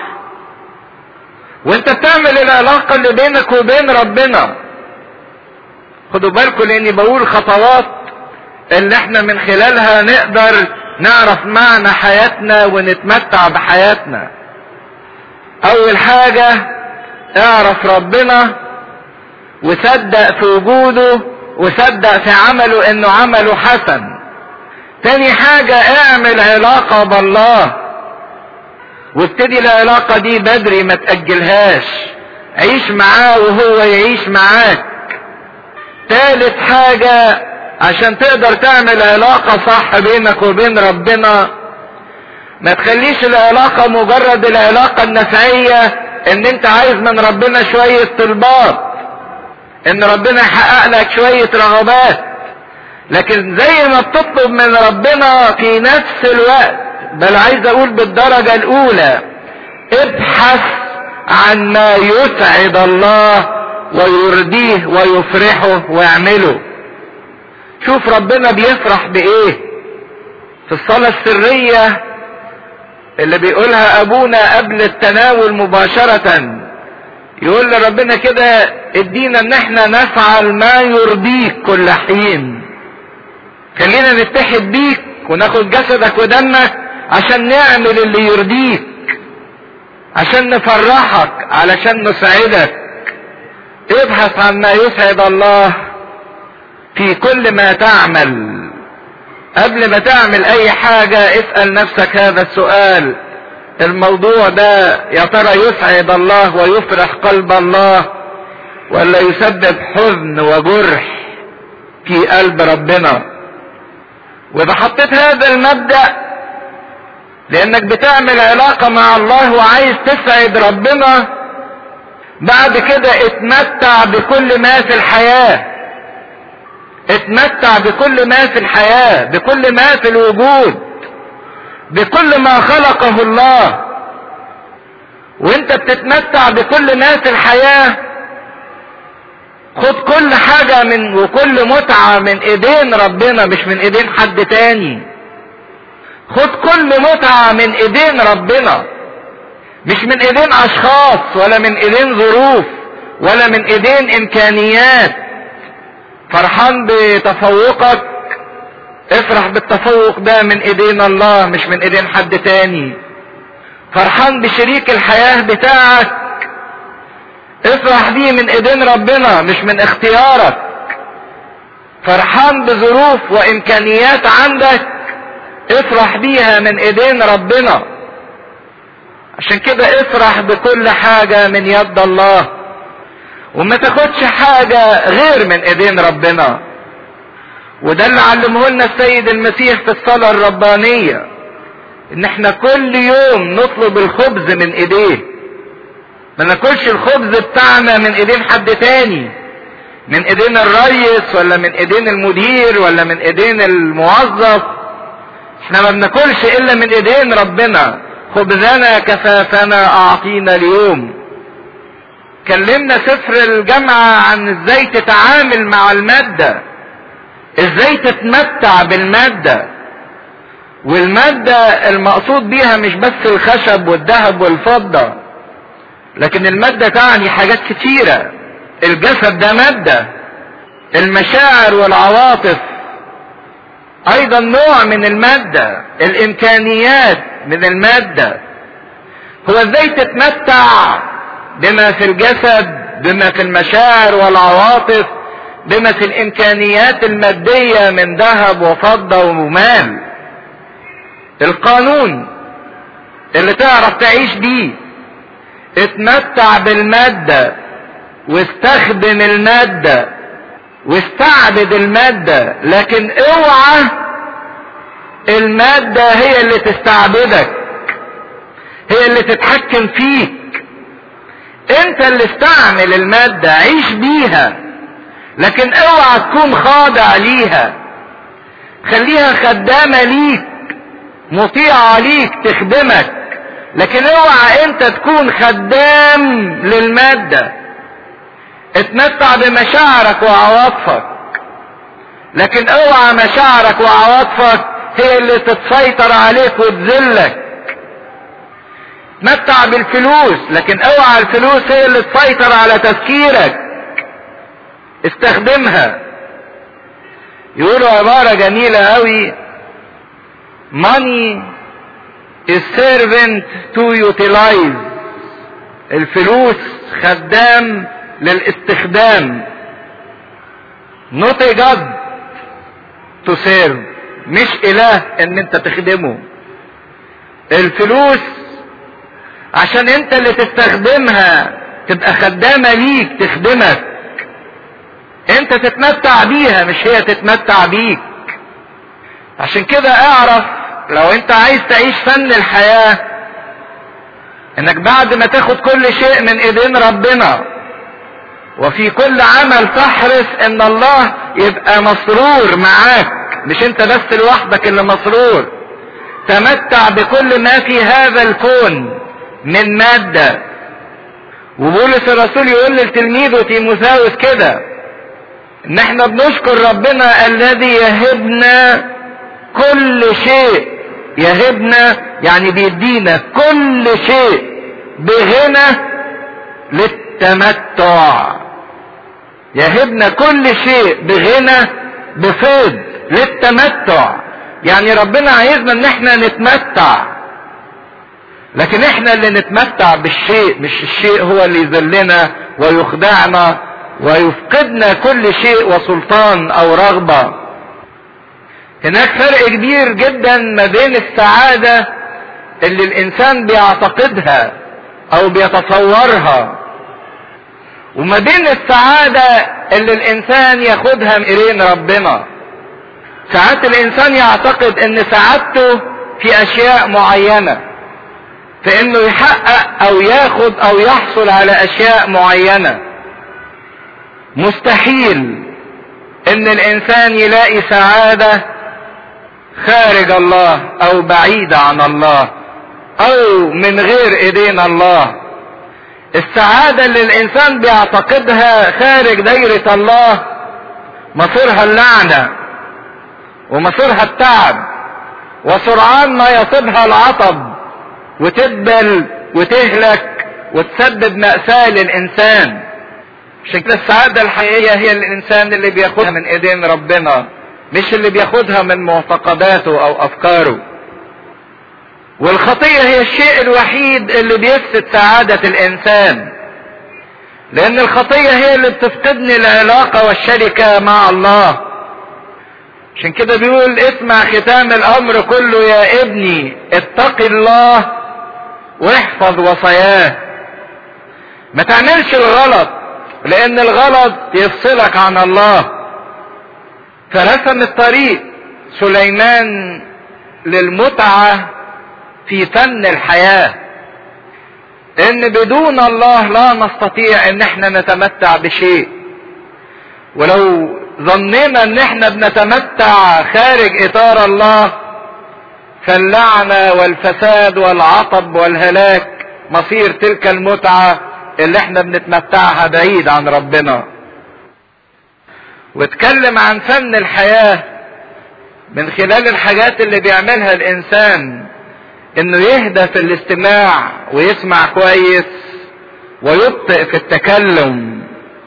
وانت بتعمل العلاقة اللي بينك وبين ربنا خدوا بالكم لاني بقول خطوات اللي احنا من خلالها نقدر نعرف معنى حياتنا ونتمتع بحياتنا اول حاجة اعرف ربنا وصدق في وجوده وصدق في عمله انه عمله حسن تاني حاجة اعمل علاقة بالله وابتدي العلاقة دي بدري ما تأجلهاش عيش معاه وهو يعيش معاك تالت حاجة عشان تقدر تعمل علاقة صح بينك وبين ربنا ما تخليش العلاقة مجرد العلاقة النفعية ان انت عايز من ربنا شوية طلبات ان ربنا يحقق لك شوية رغبات لكن زي ما بتطلب من ربنا في نفس الوقت بل عايز اقول بالدرجة الاولى ابحث عن ما يسعد الله ويرضيه ويفرحه ويعمله شوف ربنا بيفرح بايه في الصلاة السرية اللي بيقولها ابونا قبل التناول مباشرة يقول لربنا كده ادينا ان احنا نفعل ما يرضيك كل حين خلينا نتحد بيك وناخد جسدك ودمك عشان نعمل اللي يرضيك عشان نفرحك علشان نسعدك ابحث عن ما يسعد الله في كل ما تعمل قبل ما تعمل اي حاجة اسأل نفسك هذا السؤال الموضوع ده يا ترى يسعد الله ويفرح قلب الله ولا يسبب حزن وجرح في قلب ربنا واذا حطيت هذا المبدأ لانك بتعمل علاقة مع الله وعايز تسعد ربنا بعد كده اتمتع بكل ما في الحياة اتمتع بكل ما في الحياة بكل ما في الوجود بكل ما خلقه الله وانت بتتمتع بكل ما في الحياة خد كل حاجة من وكل متعة من ايدين ربنا مش من ايدين حد تاني خد كل متعة من ايدين ربنا مش من ايدين اشخاص ولا من ايدين ظروف ولا من ايدين امكانيات فرحان بتفوقك افرح بالتفوق ده من ايدين الله مش من ايدين حد تاني فرحان بشريك الحياة بتاعك افرح بيه من ايدين ربنا مش من اختيارك فرحان بظروف وامكانيات عندك افرح بيها من ايدين ربنا عشان كده افرح بكل حاجة من يد الله وما تاخدش حاجة غير من ايدين ربنا وده اللي علمه لنا السيد المسيح في الصلاة الربانية ان احنا كل يوم نطلب الخبز من ايديه ما ناكلش الخبز بتاعنا من ايدين حد تاني من ايدين الريس ولا من ايدين المدير ولا من ايدين الموظف احنا ما بناكلش الا من ايدين ربنا خبزنا كفافنا اعطينا اليوم كلمنا سفر الجامعة عن ازاي تتعامل مع المادة ازاي تتمتع بالمادة والمادة المقصود بيها مش بس الخشب والذهب والفضة لكن المادة تعني حاجات كتيرة الجسد ده مادة المشاعر والعواطف ايضا نوع من المادة الامكانيات من المادة هو ازاي تتمتع بما في الجسد بما في المشاعر والعواطف بما في الامكانيات المادية من ذهب وفضة ومال القانون اللي تعرف تعيش بيه اتمتع بالمادة واستخدم المادة واستعبد المادة لكن اوعى المادة هي اللي تستعبدك هي اللي تتحكم فيك انت اللي استعمل المادة عيش بيها لكن اوعى تكون خاضع ليها خليها خدامة ليك مطيعة ليك تخدمك لكن اوعى انت تكون خدام للمادة اتمتع بمشاعرك وعواطفك لكن اوعى مشاعرك وعواطفك هي اللي تتسيطر عليك وتذلك تمتع بالفلوس لكن اوعى الفلوس هي اللي تسيطر على تفكيرك استخدمها يقولوا عبارة جميلة قوي money is servant to utilize الفلوس خدام للاستخدام not a God to serve مش اله ان انت تخدمه الفلوس عشان انت اللي تستخدمها تبقى خدامة ليك تخدمك انت تتمتع بيها مش هي تتمتع بيك عشان كده اعرف لو انت عايز تعيش فن الحياة انك بعد ما تاخد كل شيء من ايدين ربنا وفي كل عمل تحرص ان الله يبقى مسرور معاك مش انت بس لوحدك اللي مسرور تمتع بكل ما في هذا الكون من مادة وبولس الرسول يقول لتلميذه تيموثاوس كده ان احنا بنشكر ربنا الذي يهبنا كل شيء يهبنا يعني بيدينا كل شيء بغنى للتمتع يهبنا كل شيء بغنى بفيض للتمتع يعني ربنا عايزنا ان احنا نتمتع لكن احنا اللي نتمتع بالشيء مش الشيء هو اللي يذلنا ويخدعنا ويفقدنا كل شيء وسلطان او رغبة هناك فرق كبير جدا ما بين السعادة اللي الانسان بيعتقدها او بيتصورها وما بين السعادة اللي الانسان ياخدها من ايدين ربنا ساعات الانسان يعتقد ان سعادته في اشياء معينة في انه يحقق او ياخد او يحصل على اشياء معينة مستحيل ان الانسان يلاقي سعادة خارج الله او بعيدة عن الله او من غير ايدين الله السعادة اللي الانسان بيعتقدها خارج دايرة الله مصيرها اللعنة ومصيرها التعب وسرعان ما يصيبها العطب وتدبل وتهلك وتسبب مأساة للإنسان عشان كده السعادة الحقيقية هي الإنسان اللي بياخدها من إيدين ربنا مش اللي بياخدها من معتقداته أو أفكاره والخطية هي الشيء الوحيد اللي بيفسد سعادة الإنسان لأن الخطية هي اللي بتفقدني العلاقة والشركة مع الله عشان كده بيقول اسمع ختام الأمر كله يا ابني اتق الله واحفظ وصاياه ما تعملش الغلط لأن الغلط يفصلك عن الله فرسم الطريق سليمان للمتعة في فن الحياة ان بدون الله لا نستطيع ان احنا نتمتع بشيء ولو ظننا ان احنا بنتمتع خارج اطار الله فاللعنة والفساد والعطب والهلاك مصير تلك المتعة اللي احنا بنتمتعها بعيد عن ربنا واتكلم عن فن الحياة من خلال الحاجات اللي بيعملها الانسان انه يهدى في الاستماع ويسمع كويس ويبطئ في التكلم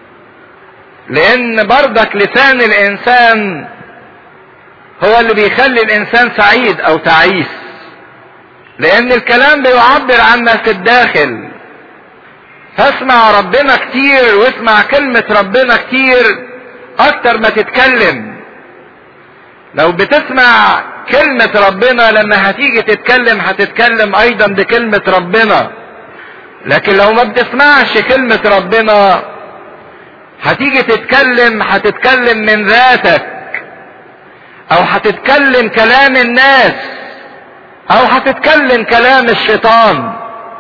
لان بردك لسان الانسان هو اللي بيخلي الانسان سعيد او تعيس لان الكلام بيعبر عما في الداخل فاسمع ربنا كتير واسمع كلمة ربنا كتير اكتر ما تتكلم لو بتسمع كلمة ربنا لما هتيجي تتكلم هتتكلم ايضا بكلمة ربنا لكن لو ما بتسمعش كلمة ربنا هتيجي تتكلم هتتكلم من ذاتك او هتتكلم كلام الناس او هتتكلم كلام الشيطان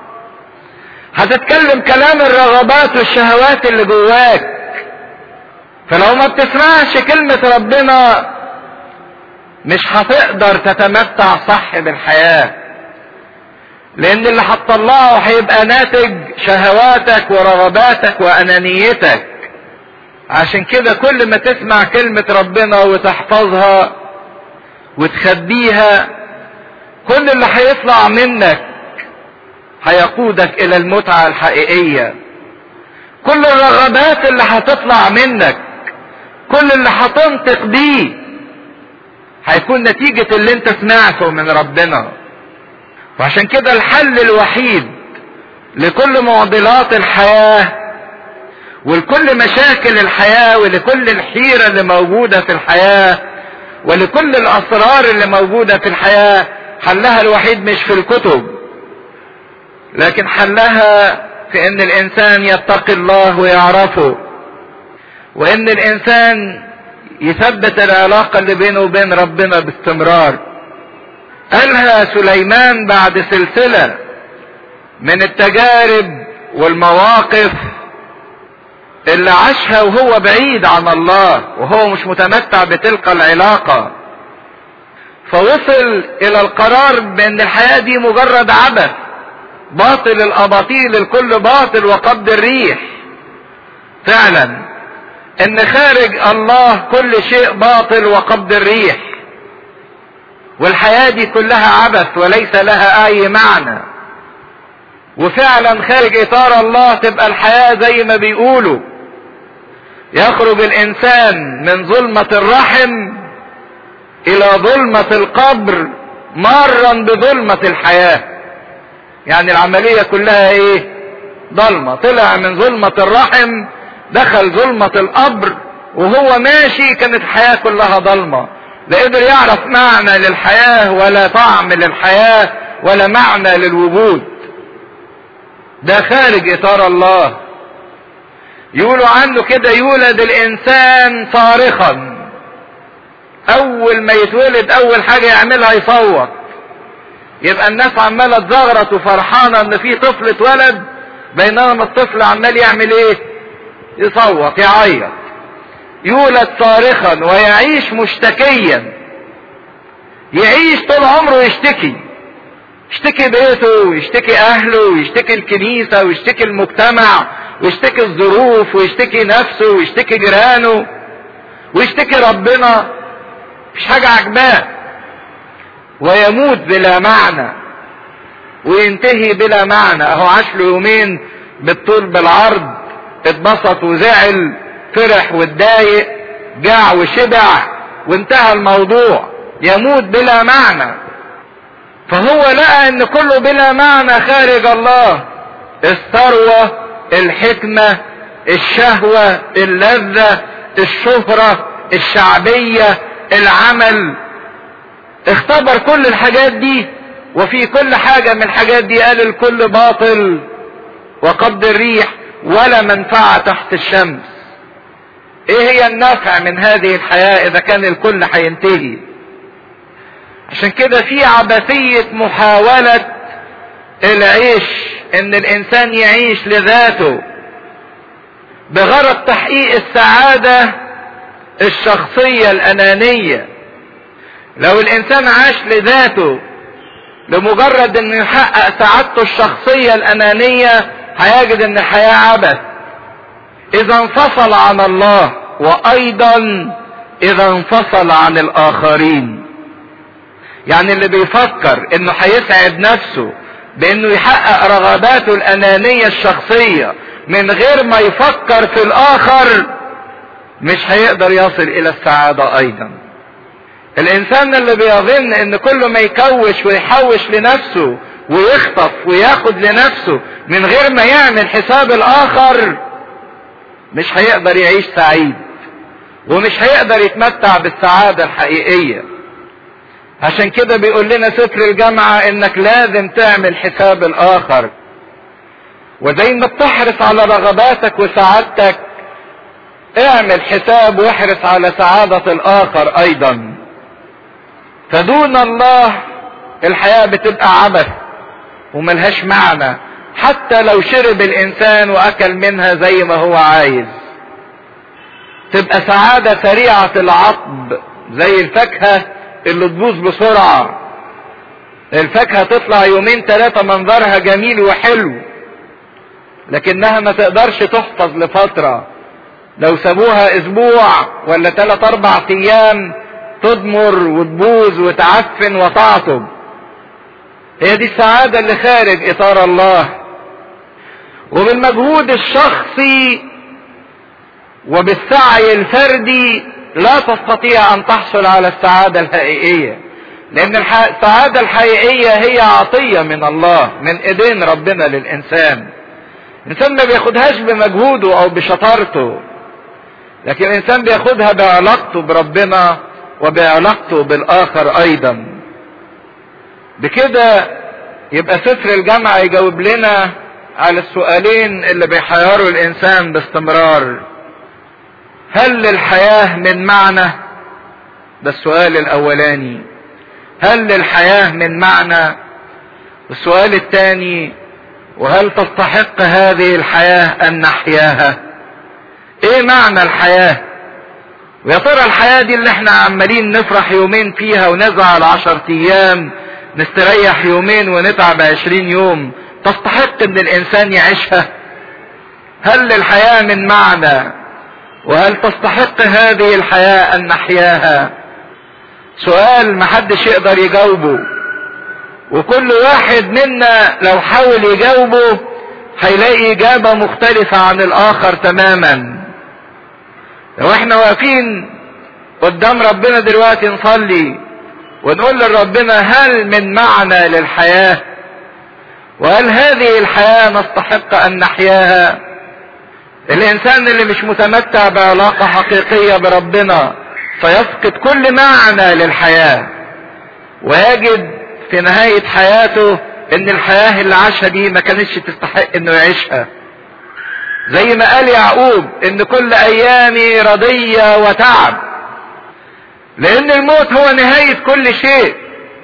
هتتكلم كلام الرغبات والشهوات اللي جواك فلو ما بتسمعش كلمة ربنا مش هتقدر تتمتع صح بالحياة لان اللي هتطلعه هيبقى ناتج شهواتك ورغباتك وانانيتك عشان كده كل ما تسمع كلمة ربنا وتحفظها وتخبيها كل اللي هيطلع منك هيقودك الى المتعة الحقيقية كل الرغبات اللي هتطلع منك كل اللي هتنطق بيه هيكون نتيجة اللي انت سمعته من ربنا وعشان كده الحل الوحيد لكل معضلات الحياة ولكل مشاكل الحياة ولكل الحيرة اللي موجودة في الحياة ولكل الأسرار اللي موجودة في الحياة حلها الوحيد مش في الكتب لكن حلها في ان الانسان يتقي الله ويعرفه وان الانسان يثبت العلاقة اللي بينه وبين ربنا باستمرار قالها سليمان بعد سلسلة من التجارب والمواقف اللي عاشها وهو بعيد عن الله وهو مش متمتع بتلك العلاقة فوصل الى القرار بان الحياة دي مجرد عبث باطل الاباطيل الكل باطل وقبض الريح فعلا ان خارج الله كل شيء باطل وقبض الريح والحياة دي كلها عبث وليس لها اي معنى وفعلا خارج اطار الله تبقى الحياة زي ما بيقولوا يخرج الانسان من ظلمة الرحم الى ظلمة القبر مارا بظلمة الحياة يعني العملية كلها ايه ضلمة طلع من ظلمة الرحم دخل ظلمة القبر وهو ماشي كانت الحياة كلها ضلمة لا قدر يعرف معنى للحياة ولا طعم للحياة ولا معنى للوجود ده خارج اطار الله يقولوا عنه كده يولد الانسان صارخا اول ما يتولد اول حاجة يعملها يصوت يبقى الناس عمالة تزغرط وفرحانة ان في طفل اتولد بينما الطفل عمال يعمل ايه يصوت يعيط يولد صارخا ويعيش مشتكيا يعيش طول عمره يشتكي يشتكي بيته ويشتكي اهله ويشتكي الكنيسة ويشتكي المجتمع ويشتكي الظروف ويشتكي نفسه ويشتكي جيرانه ويشتكي ربنا مش حاجة عجباه ويموت بلا معنى وينتهي بلا معنى اهو عاش له يومين بالطول بالعرض اتبسط وزعل فرح واتضايق جاع وشبع وانتهى الموضوع يموت بلا معنى فهو لقى ان كله بلا معنى خارج الله الثروة الحكمة الشهوة اللذة الشهرة الشعبية العمل اختبر كل الحاجات دي وفي كل حاجة من الحاجات دي قال الكل باطل وقبض الريح ولا منفعة تحت الشمس ايه هي النفع من هذه الحياة اذا كان الكل هينتهي عشان كده في عبثية محاولة العيش ان الانسان يعيش لذاته بغرض تحقيق السعادة الشخصية الانانية لو الانسان عاش لذاته لمجرد انه يحقق سعادته الشخصية الانانية هيجد ان الحياة عبث اذا انفصل عن الله وايضا اذا انفصل عن الاخرين يعني اللي بيفكر انه هيسعد نفسه بانه يحقق رغباته الانانية الشخصية من غير ما يفكر في الاخر مش هيقدر يصل الى السعادة ايضا الانسان اللي بيظن ان كل ما يكوش ويحوش لنفسه ويخطف وياخد لنفسه من غير ما يعمل حساب الاخر مش هيقدر يعيش سعيد ومش هيقدر يتمتع بالسعادة الحقيقية عشان كده بيقول لنا سفر الجامعة انك لازم تعمل حساب الاخر وزي ما بتحرص على رغباتك وسعادتك اعمل حساب واحرص على سعادة الاخر ايضا فدون الله الحياة بتبقى عبث وملهاش معنى حتى لو شرب الانسان واكل منها زي ما هو عايز تبقى سعادة سريعة العقب زي الفاكهة اللي تبوظ بسرعة الفاكهة تطلع يومين ثلاثة منظرها جميل وحلو لكنها ما تقدرش تحفظ لفترة لو سابوها اسبوع ولا ثلاث اربع ايام تضمر وتبوظ وتعفن وتعطب هي دي السعادة اللي خارج اطار الله وبالمجهود الشخصي وبالسعي الفردي لا تستطيع ان تحصل على السعادة الحقيقية لان السعادة الحقيقية هي عطية من الله من ايدين ربنا للانسان الانسان ما بياخدهاش بمجهوده او بشطارته لكن الانسان بياخدها بعلاقته بربنا وبعلاقته بالاخر ايضا بكده يبقى سفر الجامعة يجاوب لنا على السؤالين اللي بيحيروا الانسان باستمرار هل للحياة من معنى ده السؤال الاولاني هل للحياة من معنى السؤال الثاني وهل تستحق هذه الحياة ان نحياها ايه معنى الحياة ويا ترى الحياة دي اللي احنا عمالين نفرح يومين فيها ونزعل عشر ايام نستريح يومين ونتعب عشرين يوم تستحق ان الانسان يعيشها هل للحياة من معنى وهل تستحق هذه الحياة ان نحياها سؤال محدش يقدر يجاوبه وكل واحد منا لو حاول يجاوبه هيلاقي اجابة مختلفة عن الاخر تماما لو احنا واقفين قدام ربنا دلوقتي نصلي ونقول لربنا هل من معنى للحياة وهل هذه الحياة نستحق ان نحياها الانسان اللي مش متمتع بعلاقة حقيقية بربنا فيفقد كل معنى للحياة ويجد في نهاية حياته ان الحياة اللي عاشها دي ما كانتش تستحق انه يعيشها زي ما قال يعقوب ان كل ايامي رضية وتعب لان الموت هو نهاية كل شيء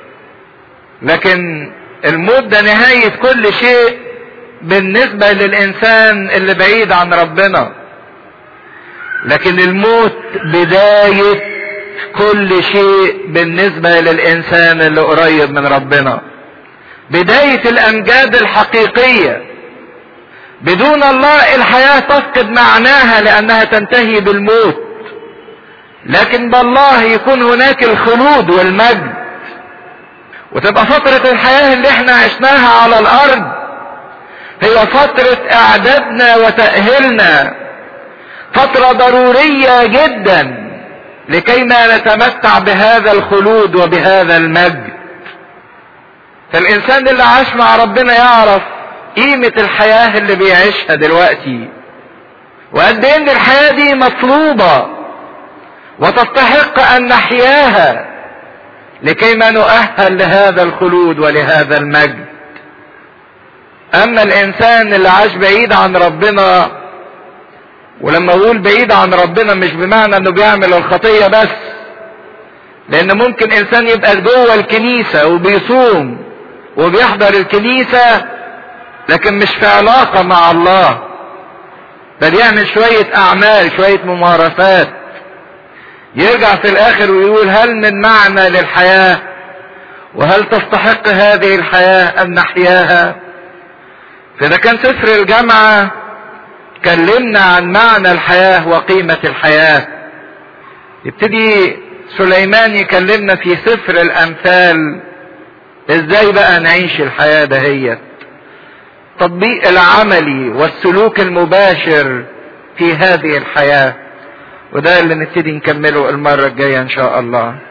لكن الموت ده نهاية كل شيء بالنسبة للانسان اللي بعيد عن ربنا لكن الموت بداية كل شيء بالنسبة للانسان اللي قريب من ربنا بداية الامجاد الحقيقية بدون الله الحياة تفقد معناها لانها تنتهي بالموت لكن بالله يكون هناك الخلود والمجد وتبقى فترة الحياة اللي احنا عشناها على الارض هي فترة اعدادنا وتأهيلنا فترة ضرورية جدا لكي ما نتمتع بهذا الخلود وبهذا المجد فالانسان اللي عاش مع ربنا يعرف قيمة الحياة اللي بيعيشها دلوقتي وقد ايه ان الحياة دي مطلوبة وتستحق ان نحياها لكي ما نؤهل لهذا الخلود ولهذا المجد اما الانسان اللي عاش بعيد عن ربنا ولما اقول بعيد عن ربنا مش بمعنى انه بيعمل الخطية بس لان ممكن انسان يبقى جوه الكنيسة وبيصوم وبيحضر الكنيسة لكن مش في علاقة مع الله بل يعمل شوية اعمال شوية ممارسات يرجع في الاخر ويقول هل من معنى للحياة وهل تستحق هذه الحياة ان نحياها فاذا كان سفر الجامعة كلمنا عن معنى الحياة وقيمة الحياة يبتدي سليمان يكلمنا في سفر الامثال ازاي بقى نعيش الحياة دهيت التطبيق العملي والسلوك المباشر في هذه الحياة وده اللي نبتدي نكمله المرة الجاية ان شاء الله